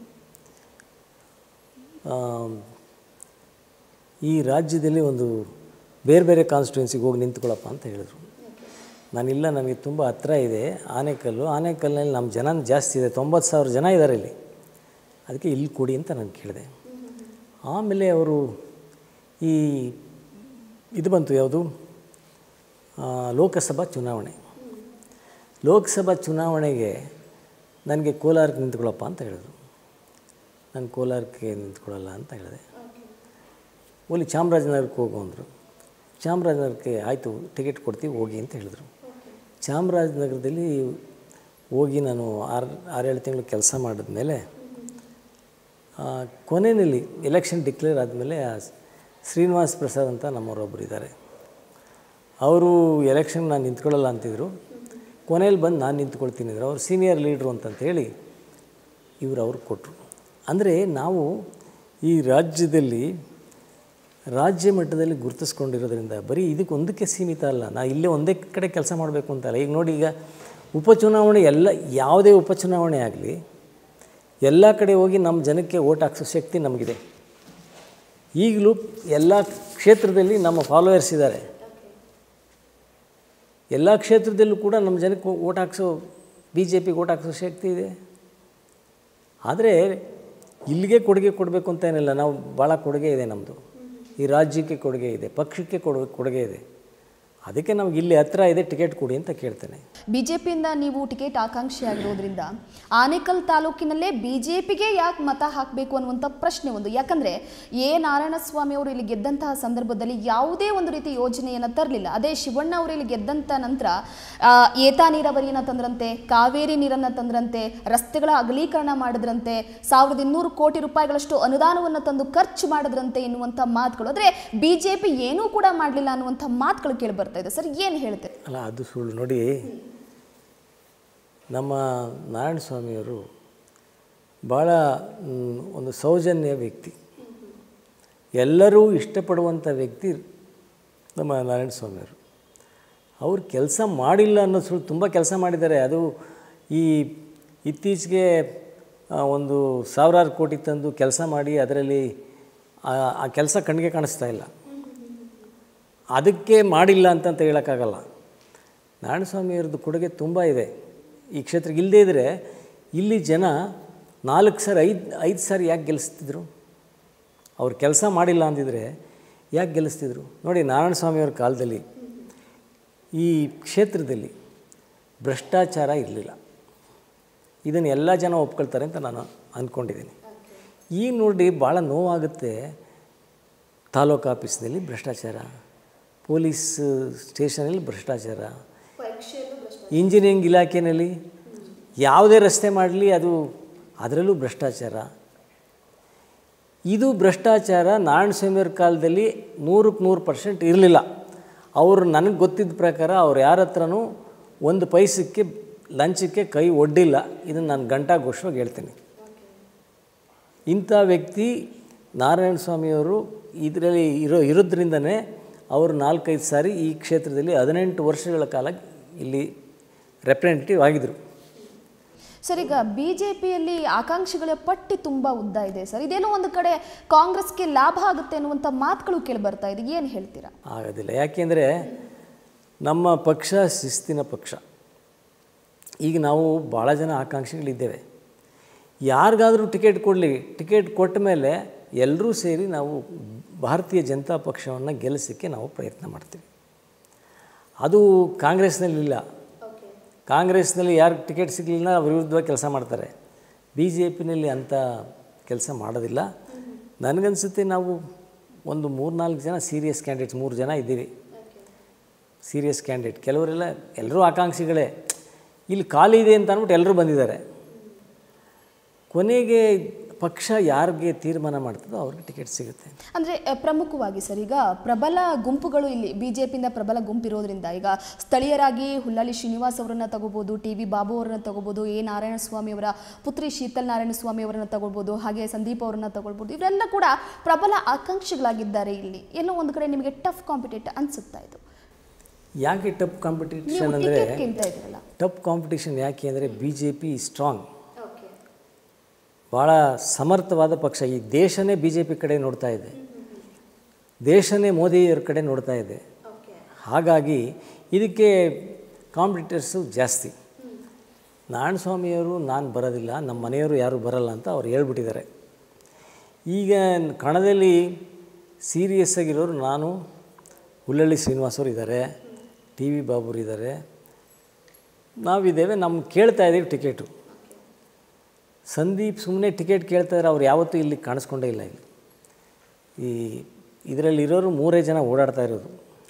ಆ, ಈ ರಾಜ್ಯದಲ್ಲಿ ಒಂದು ಬೇರೆ ಬೇರೆ ಕಾನ್ಸ್ಟಿಟ್ಯೂನ್ಸಿಗೆ ಹೋಗಿ ನಿಂತ್ಕೊಳ್ಳಪ್ಪ ಅಂತ ಹೇಳಿದರು ನಾನಿಲ್ಲ ನನಗೆ ತುಂಬ ಹತ್ರ ಇದೆ ಆನೇಕಲ್ಲು ಆನೇಕಲ್ನಲ್ಲಿ ನಮ್ಮ ಜನ ಜಾಸ್ತಿ ಇದೆ ತೊಂಬತ್ತು ಸಾವಿರ ಜನ ಇದ್ದಾರೆ ಇಲ್ಲಿ ಅದಕ್ಕೆ ಇಲ್ಲಿ ಕೊಡಿ ಅಂತ ನಾನು ಕೇಳಿದೆ ಆಮೇಲೆ ಅವರು ಈ ಇದು ಬಂತು ಯಾವುದು ಆ, ಲೋಕಸಭಾ ಚುನಾವಣೆ ಲೋಕಸಭಾ ಚುನಾವಣೆಗೆ ನನಗೆ ಕೋಲಾರಕ್ಕೆ ನಿಂತ್ಕೊಳ್ಳಪ್ಪ ಅಂತ ಹೇಳಿದ್ರು ನಾನು ಕೋಲಾರಕ್ಕೆ ನಿಂತ್ಕೊಳ್ಳಲ್ಲ ಅಂತ ಹೇಳಿದೆ ಓಲಿ ಚಾಮರಾಜನಗರಕ್ಕೆ ಹೋಗು ಅಂದರು ಚಾಮರಾಜನಗರಕ್ಕೆ ಆಯಿತು ಟಿಕೆಟ್ ಕೊಡ್ತೀವಿ ಹೋಗಿ ಅಂತ ಹೇಳಿದ್ರು ಚಾಮರಾಜನಗರದಲ್ಲಿ ಹೋಗಿ ನಾನು ಆರು ಆರೇಳು ತಿಂಗಳು ಕೆಲಸ ಮಾಡಿದ್ಮೇಲೆ ಆ, ಕೊನೆಯಲ್ಲಿ ಎಲೆಕ್ಷನ್ ಡಿಕ್ಲೇರ್ ಆದಮೇಲೆ ಶ್ರೀನಿವಾಸ್ ಪ್ರಸಾದ್ ಅಂತ ನಮ್ಮವರೊಬ್ಬರು ಇದ್ದಾರೆ ಅವರು ಎಲೆಕ್ಷನ್ ನಾನು ನಿಂತ್ಕೊಳ್ಳಲ್ಲ ಅಂತಿದ್ರು ಕೊನೆಯಲ್ಲಿ ಬಂದು ನಾನು ನಿಂತ್ಕೊಳ್ತೀನಿ ಅಂದರು ಅವ್ರು ಸೀನಿಯರ್ ಲೀಡ್ರು ಅಂತಂತ ಹೇಳಿ ಇವರು ಅವ್ರು ಕೊಟ್ಟರು ಅಂದರೆ ನಾವು ಈ ರಾಜ್ಯದಲ್ಲಿ ರಾಜ್ಯ ಮಟ್ಟದಲ್ಲಿ ಗುರುತಿಸ್ಕೊಂಡಿರೋದ್ರಿಂದ ಬರೀ ಇದಕ್ಕೆ ಒಂದಕ್ಕೆ ಸೀಮಿತ ಅಲ್ಲ ನಾ ಇಲ್ಲೇ ಒಂದೇ ಕಡೆ ಕೆಲಸ ಮಾಡಬೇಕು ಅಂತಲ್ಲ ಈಗ ನೋಡಿ ಈಗ ಉಪಚುನಾವಣೆ ಎಲ್ಲ ಯಾವುದೇ ಉಪಚುನಾವಣೆ ಆಗಲಿ ಎಲ್ಲ ಕಡೆ ಹೋಗಿ ನಮ್ಮ ಜನಕ್ಕೆ ಓಟ್ ಹಾಕ್ಸೋ ಶಕ್ತಿ ನಮಗಿದೆ ಈಗಲೂ ಎಲ್ಲ ಕ್ಷೇತ್ರದಲ್ಲಿ ನಮ್ಮ ಫಾಲೋವರ್ಸ್ ಇದ್ದಾರೆ ಎಲ್ಲ ಕ್ಷೇತ್ರದಲ್ಲೂ ಕೂಡ ನಮ್ಮ ಜನಕ್ಕೆ ಓಟ್ ಹಾಕ್ಸೋ ಬಿ ಜೆ ಪಿಗೆ ಓಟ್ ಹಾಕ್ಸೋ ಶಕ್ತಿ ಇದೆ ಆದರೆ ಇಲ್ಲಿಗೆ ಕೊಡುಗೆ ಕೊಡಬೇಕು ಅಂತ ಏನಿಲ್ಲ ನಾವು ಭಾಳ ಕೊಡುಗೆ ಇದೆ ನಮ್ಮದು ಈ ರಾಜ್ಯಕ್ಕೆ ಕೊಡುಗೆ ಇದೆ ಪಕ್ಷಕ್ಕೆ ಕೊಡುಗೆ ಕೊಡುಗೆ ಇದೆ ಅದಕ್ಕೆ ನಮ್ಗೆ ಇಲ್ಲಿ ಹತ್ರ ಇದೆ ಟಿಕೆಟ್ ಕೊಡಿ ಅಂತ ಕೇಳ್ತೇನೆ ಬಿಜೆಪಿಯಿಂದ ನೀವು ಟಿಕೆಟ್ ಆಕಾಂಕ್ಷಿ ಆಗಿರೋದ್ರಿಂದ ಆನೇಕಲ್ ತಾಲೂಕಿನಲ್ಲೇ ಬಿಜೆಪಿಗೆ ಯಾಕೆ ಮತ ಹಾಕಬೇಕು ಅನ್ನುವಂಥ ಪ್ರಶ್ನೆ ಒಂದು ಯಾಕಂದ್ರೆ ಎ ನಾರಾಯಣಸ್ವಾಮಿ ಅವರು ಇಲ್ಲಿ ಗೆದ್ದಂತಹ ಸಂದರ್ಭದಲ್ಲಿ ಯಾವುದೇ ಒಂದು ರೀತಿ ಯೋಜನೆಯನ್ನು ತರಲಿಲ್ಲ ಅದೇ ಶಿವಣ್ಣ ಅವರು ಇಲ್ಲಿ ಗೆದ್ದಂತ ನಂತರ ಆ, ಏತಾ ನೀರಾವರಿಯನ್ನು ತಂದ್ರಂತೆ ಕಾವೇರಿ ನೀರನ್ನು ತಂದ್ರಂತೆ ರಸ್ತೆಗಳ ಅಗಲೀಕರಣ ಮಾಡಿದ್ರಂತೆ ಸಾವಿರದ ಇನ್ನೂರು ಕೋಟಿ ರೂಪಾಯಿಗಳಷ್ಟು ಅನುದಾನವನ್ನು ತಂದು ಖರ್ಚು ಮಾಡಿದ್ರಂತೆ ಎನ್ನುವಂಥ ಮಾತುಗಳು ಅಂದರೆ ಬಿಜೆಪಿ ಏನೂ ಕೂಡ ಮಾಡಲಿಲ್ಲ ಅನ್ನುವಂಥ ಮಾತುಗಳು ಕೇಳಿ ಬರ್ತಾ ಇದೆ ಸರ್ ಏನು ಹೇಳ್ತೀರಿ ಅಲ್ಲ ಅದು ಸುಳ್ಳು ನೋಡಿ ನಮ್ಮ ನಾರಾಯಣ ಸ್ವಾಮಿಯವರು ಭಾಳ ಮ್, ಒಂದು ಸೌಜನ್ಯ ವ್ಯಕ್ತಿ ಎಲ್ಲರೂ ಇಷ್ಟಪಡುವಂಥ ವ್ಯಕ್ತಿ ನಮ್ಮ ನಾರಾಯಣ ಸ್ವಾಮಿಯವರು ಅವ್ರು ಕೆಲಸ ಮಾಡಿಲ್ಲ ಅನ್ನೋ ಸುಳ್ಳು ತುಂಬ ಕೆಲಸ ಮಾಡಿದ್ದಾರೆ ಅದು ಈ ಇತ್ತೀಚೆಗೆ ಆ, ಒಂದು ಸಾವಿರಾರು ಕೋಟಿ ತಂದು ಕೆಲಸ ಮಾಡಿ ಅದರಲ್ಲಿ ಆ- ಆ ಕೆಲಸ ಕಣ್ಣಿಗೆ ಕಾಣಿಸ್ತಾ ಇಲ್ಲ ಅದಕ್ಕೆ ಮಾಡಿಲ್ಲ ಅಂತಂತ ಹೇಳೋಕ್ಕಾಗಲ್ಲ ನಾರಾಯಣಸ್ವಾಮಿಯವ್ರದ್ದು ಕೊಡುಗೆ ತುಂಬ ಇದೆ ಈ ಕ್ಷೇತ್ರಕ್ಕೆ ಇಲ್ಲದೇ ಇದ್ದರೆ ಇಲ್ಲಿ ಜನ ನಾಲ್ಕು ಸಾರಿ ಐದು ಐದು ಸಾರಿ ಯಾಕೆ ಗೆಲ್ಲಿಸ್ತಿದ್ರು ಅವ್ರು ಕೆಲಸ ಮಾಡಿಲ್ಲ ಅಂದಿದ್ರೆ ಯಾಕೆ ಗೆಲ್ಲಿಸ್ತಿದ್ರು ನೋಡಿ ನಾರಾಯಣಸ್ವಾಮಿಯವ್ರ ಕಾಲದಲ್ಲಿ ಈ ಕ್ಷೇತ್ರದಲ್ಲಿ ಭ್ರಷ್ಟಾಚಾರ ಇರಲಿಲ್ಲ ಇದನ್ನು ಎಲ್ಲ ಜನ ಒಪ್ಕೊಳ್ತಾರೆ ಅಂತ ನಾನು ಅಂದ್ಕೊಂಡಿದ್ದೀನಿ ಈಗ ನೋಡಿ ಭಾಳ ನೋವಾಗುತ್ತೆ ತಾಲೂಕು ಆಫೀಸ್ನಲ್ಲಿ ಭ್ರಷ್ಟಾಚಾರ ಪೊಲೀಸ್ ಸ್ಟೇಷನಲ್ಲಿ ಭ್ರಷ್ಟಾಚಾರ ಇಂಜಿನಿಯರಿಂಗ್ ಇಲಾಖೆಯಲ್ಲಿ ಯಾವುದೇ ರಸ್ತೆ ಮಾಡಲಿ ಅದು ಅದರಲ್ಲೂ ಭ್ರಷ್ಟಾಚಾರ ಇದು ಭ್ರಷ್ಟಾಚಾರ ನಾರಾಯಣ ಸ್ವಾಮಿಯವ್ರ ಕಾಲದಲ್ಲಿ ನೂರಕ್ಕೆ ನೂರು ಪರ್ಸೆಂಟ್ ಇರಲಿಲ್ಲ ಅವರು ನನಗೆ ಗೊತ್ತಿದ್ದ ಪ್ರಕಾರ ಅವ್ರು ಯಾರ ಹತ್ರನೂ ಒಂದು ಪೈಸಕ್ಕೆ ಲಂಚಕ್ಕೆ ಕೈ ಒಡ್ಡಿಲ್ಲ ಇದನ್ನು ನಾನು ಗಂಟಾಘೋಷವಾಗಿ ಹೇಳ್ತೀನಿ ಇಂಥ ವ್ಯಕ್ತಿ ನಾರಾಯಣ ಸ್ವಾಮಿಯವರು ಇದರಲ್ಲಿ ಇರೋ ಇರೋದ್ರಿಂದನೇ ಅವರು ನಾಲ್ಕೈದು ಸಾರಿ ಈ ಕ್ಷೇತ್ರದಲ್ಲಿ ಹದಿನೆಂಟು ವರ್ಷಗಳ ಕಾಲ ಇಲ್ಲಿ ರೆಪ್ರೆಸೆಂಟೇಟಿವ್ ಆಗಿದ್ದರು ಸರ್ ಈಗ ಬಿ ಜೆ ಪಿಯಲ್ಲಿ ಆಕಾಂಕ್ಷಿಗಳ ಪಟ್ಟಿ ತುಂಬ ಉದ್ದ ಇದೆ ಸರ್ ಇದೇನೋ ಒಂದು ಕಡೆ ಕಾಂಗ್ರೆಸ್ಗೆ ಲಾಭ ಆಗುತ್ತೆ ಅನ್ನುವಂಥ ಮಾತುಗಳು ಕೇಳಿ ಬರ್ತಾ ಇದೆ ಏನು ಹೇಳ್ತೀರಾ ಆಗೋದಿಲ್ಲ ಯಾಕೆಂದರೆ ನಮ್ಮ ಪಕ್ಷ ಶಿಸ್ತಿನ ಪಕ್ಷ ಈಗ ನಾವು ಭಾಳ ಜನ ಆಕಾಂಕ್ಷಿಗಳಿದ್ದೇವೆ ಯಾರಿಗಾದರೂ ಟಿಕೆಟ್ ಕೊಡಲಿ ಟಿಕೆಟ್ ಕೊಟ್ಟ ಮೇಲೆ ಎಲ್ಲರೂ ಸೇರಿ ನಾವು ಭಾರತೀಯ ಜನತಾ ಪಕ್ಷವನ್ನು ಗೆಲ್ಲಿಸೋಕ್ಕೆ ನಾವು ಪ್ರಯತ್ನ ಮಾಡ್ತೀವಿ ಅದು ಕಾಂಗ್ರೆಸ್ನಲ್ಲಿಲ್ಲ ಕಾಂಗ್ರೆಸ್ನಲ್ಲಿ ಯಾರು ಟಿಕೆಟ್ ಸಿಗಲಿಲ್ಲ ಅವ್ರ ವಿರುದ್ಧವಾಗಿ ಕೆಲಸ ಮಾಡ್ತಾರೆ ಬಿ ಜೆ ಪಿನಲ್ಲಿ ಅಂಥ ಕೆಲಸ ಮಾಡೋದಿಲ್ಲ ನನಗನ್ಸುತ್ತೆ ನಾವು ಒಂದು ಮೂರು ನಾಲ್ಕು ಜನ ಸೀರಿಯಸ್ ಕ್ಯಾಂಡಿಡೇಟ್ಸ್ ಮೂರು ಜನ ಇದ್ದೀವಿ ಸೀರಿಯಸ್ ಕ್ಯಾಂಡಿಡೇಟ್ ಕೆಲವರೆಲ್ಲ ಎಲ್ಲರೂ ಆಕಾಂಕ್ಷಿಗಳೇ ಇಲ್ಲಿ ಖಾಲಿ ಇದೆ ಅಂತ ಅಂದ್ಬಿಟ್ಟು ಎಲ್ಲರೂ ಬಂದಿದ್ದಾರೆ ಕೊನೆಗೆ ಪಕ್ಷ ಯಾರಿಗೆ ತೀರ್ಮಾನ ಮಾಡ್ತದೋ ಅವ್ರಿಗೆ ಟಿಕೆಟ್ ಸಿಗುತ್ತೆ ಅಂದರೆ ಪ್ರಮುಖವಾಗಿ ಸರ್ ಈಗ ಪ್ರಬಲ ಗುಂಪುಗಳು ಇಲ್ಲಿ ಬಿ ಜೆ ಪಿಯಿಂದ ಪ್ರಬಲ ಗುಂಪಿರೋದ್ರಿಂದ ಈಗ ಸ್ಥಳೀಯರಾಗಿ ಹುಲ್ಲಳ್ಳಿ ಶ್ರೀನಿವಾಸ್ ಅವರನ್ನ ತಗೋಬೋದು ಟಿ ವಿ ಬಾಬು ಅವರನ್ನ ತಗೋಬೋದು ಎ ನಾರಾಯಣಸ್ವಾಮಿ ಅವರ ಪುತ್ರಿ ಶೀತಲ್ ನಾರಾಯಣಸ್ವಾಮಿ ಅವರನ್ನ ತಗೊಳ್ಬೋದು ಹಾಗೆ ಸಂದೀಪ್ ಅವರನ್ನ ತಗೊಳ್ಬೋದು ಇವರೆಲ್ಲ ಕೂಡ ಪ್ರಬಲ ಆಕಾಂಕ್ಷಿಗಳಾಗಿದ್ದಾರೆ ಇಲ್ಲಿ ಎಲ್ಲೋ ಒಂದು ಕಡೆ ನಿಮಗೆ ಟಫ್ ಕಾಂಪಿಟೇಟ್ ಅನ್ಸುತ್ತಾ ಇದು ಯಾಕೆ ಟಫ್ ನೀವು ಕಾಂಪಿಟೇಷನ್ ಅಂದರೆ ಟಿಕೆಟ್ ಕೇಳ್ತಾ ಇದ್ದೀರಲ್ಲ ಟಫ್ ಕಾಂಪಿಟೇಷನ್ ಯಾಕೆ ಅಂದರೆ ಬಿ ಜೆ ಪಿ ಸ್ಟ್ರಾಂಗ್ ಭಾಳ ಸಮರ್ಥವಾದ ಪಕ್ಷ ಈ ದೇಶನೇ ಬಿ ಜೆ ಪಿ ಕಡೆ ನೋಡ್ತಾ ಇದೆ ದೇಶನೇ ಮೋದಿಯವ್ರ ಕಡೆ ನೋಡ್ತಾ ಇದೆ ಹಾಗಾಗಿ ಇದಕ್ಕೆ ಕಾಂಪಿಟೇಟರ್ಸು ಜಾಸ್ತಿ ನಾರಾಯಣಸ್ವಾಮಿಯವರು ನಾನು ಬರೋದಿಲ್ಲ ನಮ್ಮ ಮನೆಯವರು ಯಾರೂ ಬರಲ್ಲ ಅಂತ ಅವ್ರು ಹೇಳ್ಬಿಟ್ಟಿದ್ದಾರೆ ಈಗ ಕಣದಲ್ಲಿ ಸೀರಿಯಸ್ ಆಗಿರೋರು ನಾನು ಹುಲ್ಲಳ್ಳಿ ಶ್ರೀನಿವಾಸವ್ರು ಇದ್ದಾರೆ ಟಿ ವಿ ಬಾಬುರು ಇದ್ದಾರೆ ನಾವಿದ್ದೇವೆ ನಮ್ಮ ಕೇಳ್ತಾ ಇದ್ದೀವಿ ಟಿಕೆಟು ಸಂದೀಪ್ ಸುಮ್ಮನೆ ಟಿಕೆಟ್ ಕೇಳ್ತಾ ಇದ್ದಾರೆ ಅವ್ರು ಯಾವತ್ತೂ ಇಲ್ಲಿ ಕಾಣಿಸ್ಕೊಂಡೇ ಇಲ್ಲ ಇಲ್ಲಿ ಈ ಇದರಲ್ಲಿರೋರು ಮೂರೇ ಜನ ಓಡಾಡ್ತಾ ಇರೋದು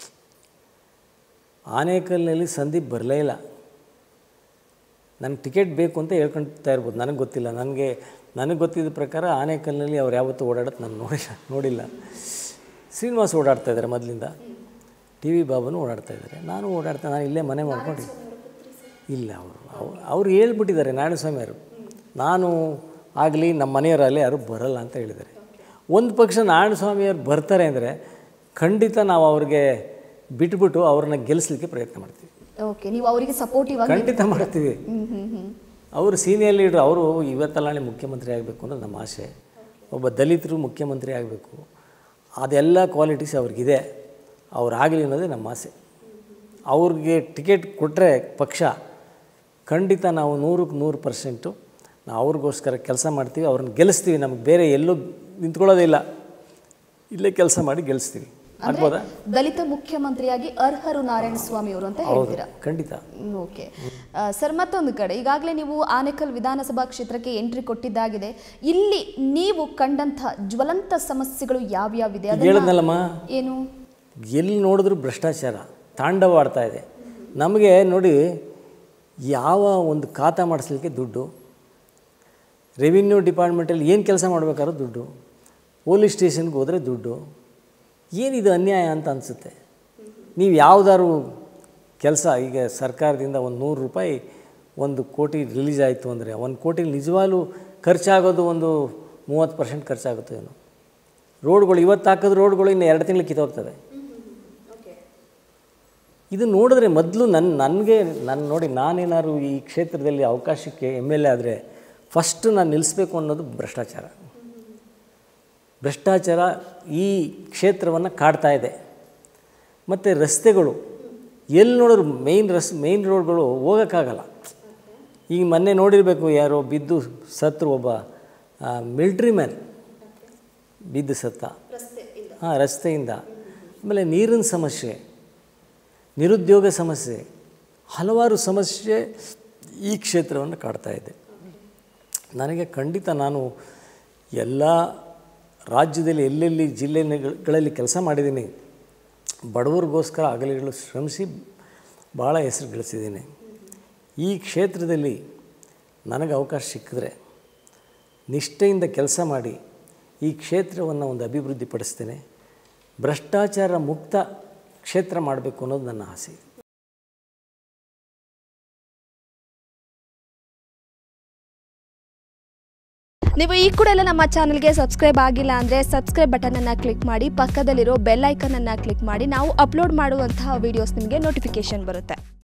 ಆನೇಕಲ್ನಲ್ಲಿ ಸಂದೀಪ್ ಬರಲೇ ಇಲ್ಲ ನನಗೆ ಟಿಕೆಟ್ ಬೇಕು ಅಂತ ಹೇಳ್ಕೊಳ್ತಾ ಇರ್ಬೋದು ನನಗೆ ಗೊತ್ತಿಲ್ಲ ನನಗೆ ನನಗೆ ಗೊತ್ತಿದ್ದ ಪ್ರಕಾರ ಆನೇಕಲ್ನಲ್ಲಿ ಅವ್ರು ಯಾವತ್ತೂ ಓಡಾಡೋದು ನಾನು ನೋಡಿ ನೋಡಿಲ್ಲ ಶ್ರೀನಿವಾಸ್ ಓಡಾಡ್ತಾ ಇದ್ದಾರೆ ಮೊದಲಿಂದ ಟಿ ವಿ ಬಾಬುನು ಓಡಾಡ್ತಾ ಇದ್ದಾರೆ ನಾನು ಓಡಾಡ್ತಾ ನಾನು ಇಲ್ಲೇ ಮನೆ ಮಾಡ್ಕೊಂಡು ಇಲ್ಲ ಅವರು ಅವ್ರು ಅವ್ರು ಹೇಳ್ಬಿಟ್ಟಿದ್ದಾರೆ ನಾರಾಯಣಸ್ವಾಮಿಯವರು ನಾನು ಆಗಲಿ ನಮ್ಮ ಮನೆಯವರಲ್ಲಿ ಯಾರು ಬರಲ್ಲ ಅಂತ ಹೇಳಿದ್ದಾರೆ ಒಂದು ಪಕ್ಷ ನಾರಾಯಣಸ್ವಾಮಿಯವ್ರು ಬರ್ತಾರೆ ಅಂದರೆ ಖಂಡಿತ ನಾವು ಅವ್ರಿಗೆ ಬಿಟ್ಬಿಟ್ಟು ಅವ್ರನ್ನ ಗೆಲ್ಲಿಸ್ಲಿಕ್ಕೆ ಪ್ರಯತ್ನ ಮಾಡ್ತೀವಿ ಓಕೆ ನೀವು ಅವರಿಗೆ ಸಪೋರ್ಟಿವ್ ಆಗಿ ಖಂಡಿತ ಮಾಡ್ತೀವಿ ಹ್ಮ್ ಹ್ಮ್ ಹ್ಮ್ ಅವರು ಸೀನಿಯರ್ ಲೀಡ್ರ್ ಅವರು ಇವತ್ತಲ್ಲ ಮುಖ್ಯಮಂತ್ರಿ ಆಗಬೇಕು ಅನ್ನೋದು ನಮ್ಮ ಆಸೆ ಒಬ್ಬ ದಲಿತರು ಮುಖ್ಯಮಂತ್ರಿ ಆಗಬೇಕು ಅದೆಲ್ಲ ಕ್ವಾಲಿಟೀಸ್ ಅವ್ರಿಗಿದೆ ಅವ್ರಾಗಲಿ ಅನ್ನೋದೇ ನಮ್ಮ ಆಸೆ ಅವ್ರಿಗೆ ಟಿಕೆಟ್ ಕೊಟ್ಟರೆ ಪಕ್ಷ ಖಂಡಿತ ನಾವು ನೂರಕ್ಕೆ ನೂರು ಪರ್ಸೆಂಟು ನಾವು ಅವ್ರಿಗೋಸ್ಕರ ಕೆಲಸ ಮಾಡ್ತೀವಿ ಅವ್ರನ್ನ ಗೆಲ್ಲಿಸ್ತೀವಿ ನಮಗೆ ಬೇರೆ ಎಲ್ಲೂ ನಿಂತ್ಕೊಳ್ಳೋದೇ ಇಲ್ಲ ಇಲ್ಲೇ ಕೆಲಸ ಮಾಡಿ ಗೆಲ್ಲಿಸ್ತೀವಿ ಆಗ್ಬೋದಾ ದಲಿತ ಮುಖ್ಯಮಂತ್ರಿಯಾಗಿ ಅರ್ಹರು ನಾರಾಯಣ ಸ್ವಾಮಿ ಅವರು ಅಂತ ಹೌದು ಹೇಳ್ತೀರಾ ಖಂಡಿತ ಓಕೆ ಸರ್ ಮತ್ತೊಂದು ಕಡೆ ಈಗಾಗಲೇ ನೀವು ಆನೇಕಲ್ ವಿಧಾನಸಭಾ ಕ್ಷೇತ್ರಕ್ಕೆ ಎಂಟ್ರಿ ಕೊಟ್ಟಿದ್ದಾಗಿದೆ ಇಲ್ಲಿ ನೀವು ಕಂಡಂಥ ಜ್ವಲಂತ ಸಮಸ್ಯೆಗಳು ಯಾವ್ಯಾವಿದೆ ಅದನ್ನ- ಹೇಳಿದ್ನಲ್ಲಮ್ಮ ಏನು ಎಲ್ಲಿ ನೋಡಿದ್ರೂ ಭ್ರಷ್ಟಾಚಾರ ತಾಂಡವಾಡ್ತಾ ಇದೆ ನಮಗೆ ನೋಡಿ ಯಾವ ಒಂದು ಖಾತಾ ಮಾಡಿಸ್ಲಿಕ್ಕೆ ದುಡ್ಡು ರೆವಿನ್ಯೂ ಡಿಪಾರ್ಟ್ಮೆಂಟಲ್ಲಿ ಏನು ಕೆಲಸ ಮಾಡಬೇಕಾದ್ರೂ ದುಡ್ಡು ಪೊಲೀಸ್ ಸ್ಟೇಷನ್ಗೆ ಹೋದರೆ ದುಡ್ಡು ಏನಿದು ಅನ್ಯಾಯ ಅಂತ ಅನಿಸುತ್ತೆ ನೀವು ಯಾವುದಾದ್ರು ಕೆಲಸ ಈಗ ಸರ್ಕಾರದಿಂದ ಒಂದು ನೂರು ರೂಪಾಯಿ ಒಂದು ಕೋಟಿ ರಿಲೀಸ್ ಆಯಿತು ಅಂದರೆ ಒಂದು ಕೋಟಿ ನಿಜವಾಗ್ಲೂ ಖರ್ಚಾಗೋದು ಒಂದು ಮೂವತ್ತು ಪರ್ಸೆಂಟ್ ಖರ್ಚಾಗುತ್ತೆ ಏನೋ ರೋಡ್ಗಳು ಇವತ್ತು ಹಾಕಿದ ರೋಡ್ಗಳು ಇನ್ನು ಎರಡು ತಿಂಗಳು ಕಿತ್ತೋಗ್ತವೆ ಇದು ನೋಡಿದ್ರೆ ಮೊದಲು ನನ್ನ ನನಗೆ ನನ್ನ ನೋಡಿ ನಾನೇನಾದ್ರು ಈ ಕ್ಷೇತ್ರದಲ್ಲಿ ಅವಕಾಶಕ್ಕೆ ಎಮ್ ಎಲ್ ಎ ಆದರೆ ಫಸ್ಟ್ ನಾನು ನಿಲ್ಲಿಸ್ಬೇಕು ಅನ್ನೋದು ಭ್ರಷ್ಟಾಚಾರ ಭ್ರಷ್ಟಾಚಾರ ಈ ಕ್ಷೇತ್ರವನ್ನು ಕಾಡ್ತಾ ಇದೆ ಮತ್ತು ರಸ್ತೆಗಳು ಎಲ್ಲಿ ನೋಡಿದ್ರು ಮೇಯ್ನ್ ರಸ್ ಮೇಯ್ನ್ ರೋಡ್ಗಳು ಹೋಗೋಕ್ಕಾಗಲ್ಲ ಈಗ ಮೊನ್ನೆ ನೋಡಿರಬೇಕು ಯಾರೋ ಬಿದ್ದು ಸತ್ರು ಒಬ್ಬ ಮಿಲ್ಟ್ರಿ ಮ್ಯಾನ್ ಬಿದ್ದು ಸತ್ತ ಹಾಂ ರಸ್ತೆಯಿಂದ ಆಮೇಲೆ ನೀರಿನ ಸಮಸ್ಯೆ ನಿರುದ್ಯೋಗ ಸಮಸ್ಯೆ ಹಲವಾರು ಸಮಸ್ಯೆ ಈ ಕ್ಷೇತ್ರವನ್ನು ಕಾಡ್ತಾ ಇದೆ ನನಗೆ ಖಂಡಿತ ನಾನು ಎಲ್ಲ ರಾಜ್ಯದಲ್ಲಿ ಎಲ್ಲೆಲ್ಲಿ ಜಿಲ್ಲೆಗಳಲ್ಲಿ ಕೆಲಸ ಮಾಡಿದ್ದೀನಿ ಬಡವರಿಗೋಸ್ಕರ ಅಗಲಿಗಳು ಶ್ರಮಿಸಿ ಭಾಳ ಹೆಸರು ಗಳಿಸಿದ್ದೀನಿ ಈ ಕ್ಷೇತ್ರದಲ್ಲಿ ನನಗೆ ಅವಕಾಶ ಸಿಕ್ಕಿದ್ರೆ ನಿಷ್ಠೆಯಿಂದ ಕೆಲಸ ಮಾಡಿ ಈ ಕ್ಷೇತ್ರವನ್ನು ಒಂದು ಅಭಿವೃದ್ಧಿ ಪಡಿಸ್ತೇನೆ ಭ್ರಷ್ಟಾಚಾರ ಮುಕ್ತ ಕ್ಷೇತ್ರ ಮಾಡಬೇಕು ಅನ್ನೋದು ನನ್ನ ಆಸೆ ನೀವು ಈ ಕೂಡ ಎಲ್ಲ ನಮ್ಮ ಚಾನಲ್ಗೆ ಸಬ್ಸ್ಕ್ರೈಬ್ ಆಗಿಲ್ಲ ಅಂದರೆ ಸಬ್ಸ್ಕ್ರೈಬ್ ಬಟನನ್ನು ಕ್ಲಿಕ್ ಮಾಡಿ ಪಕ್ಕದಲ್ಲಿರೋ ಬೆಲ್ ಐಕನನ್ನು ಕ್ಲಿಕ್ ಮಾಡಿ ನಾವು ಅಪ್ಲೋಡ್ ಮಾಡುವಂತಹ ವೀಡಿಯೋಸ್ ನಿಮಗೆ ನೋಟಿಫಿಕೇಶನ್ ಬರುತ್ತೆ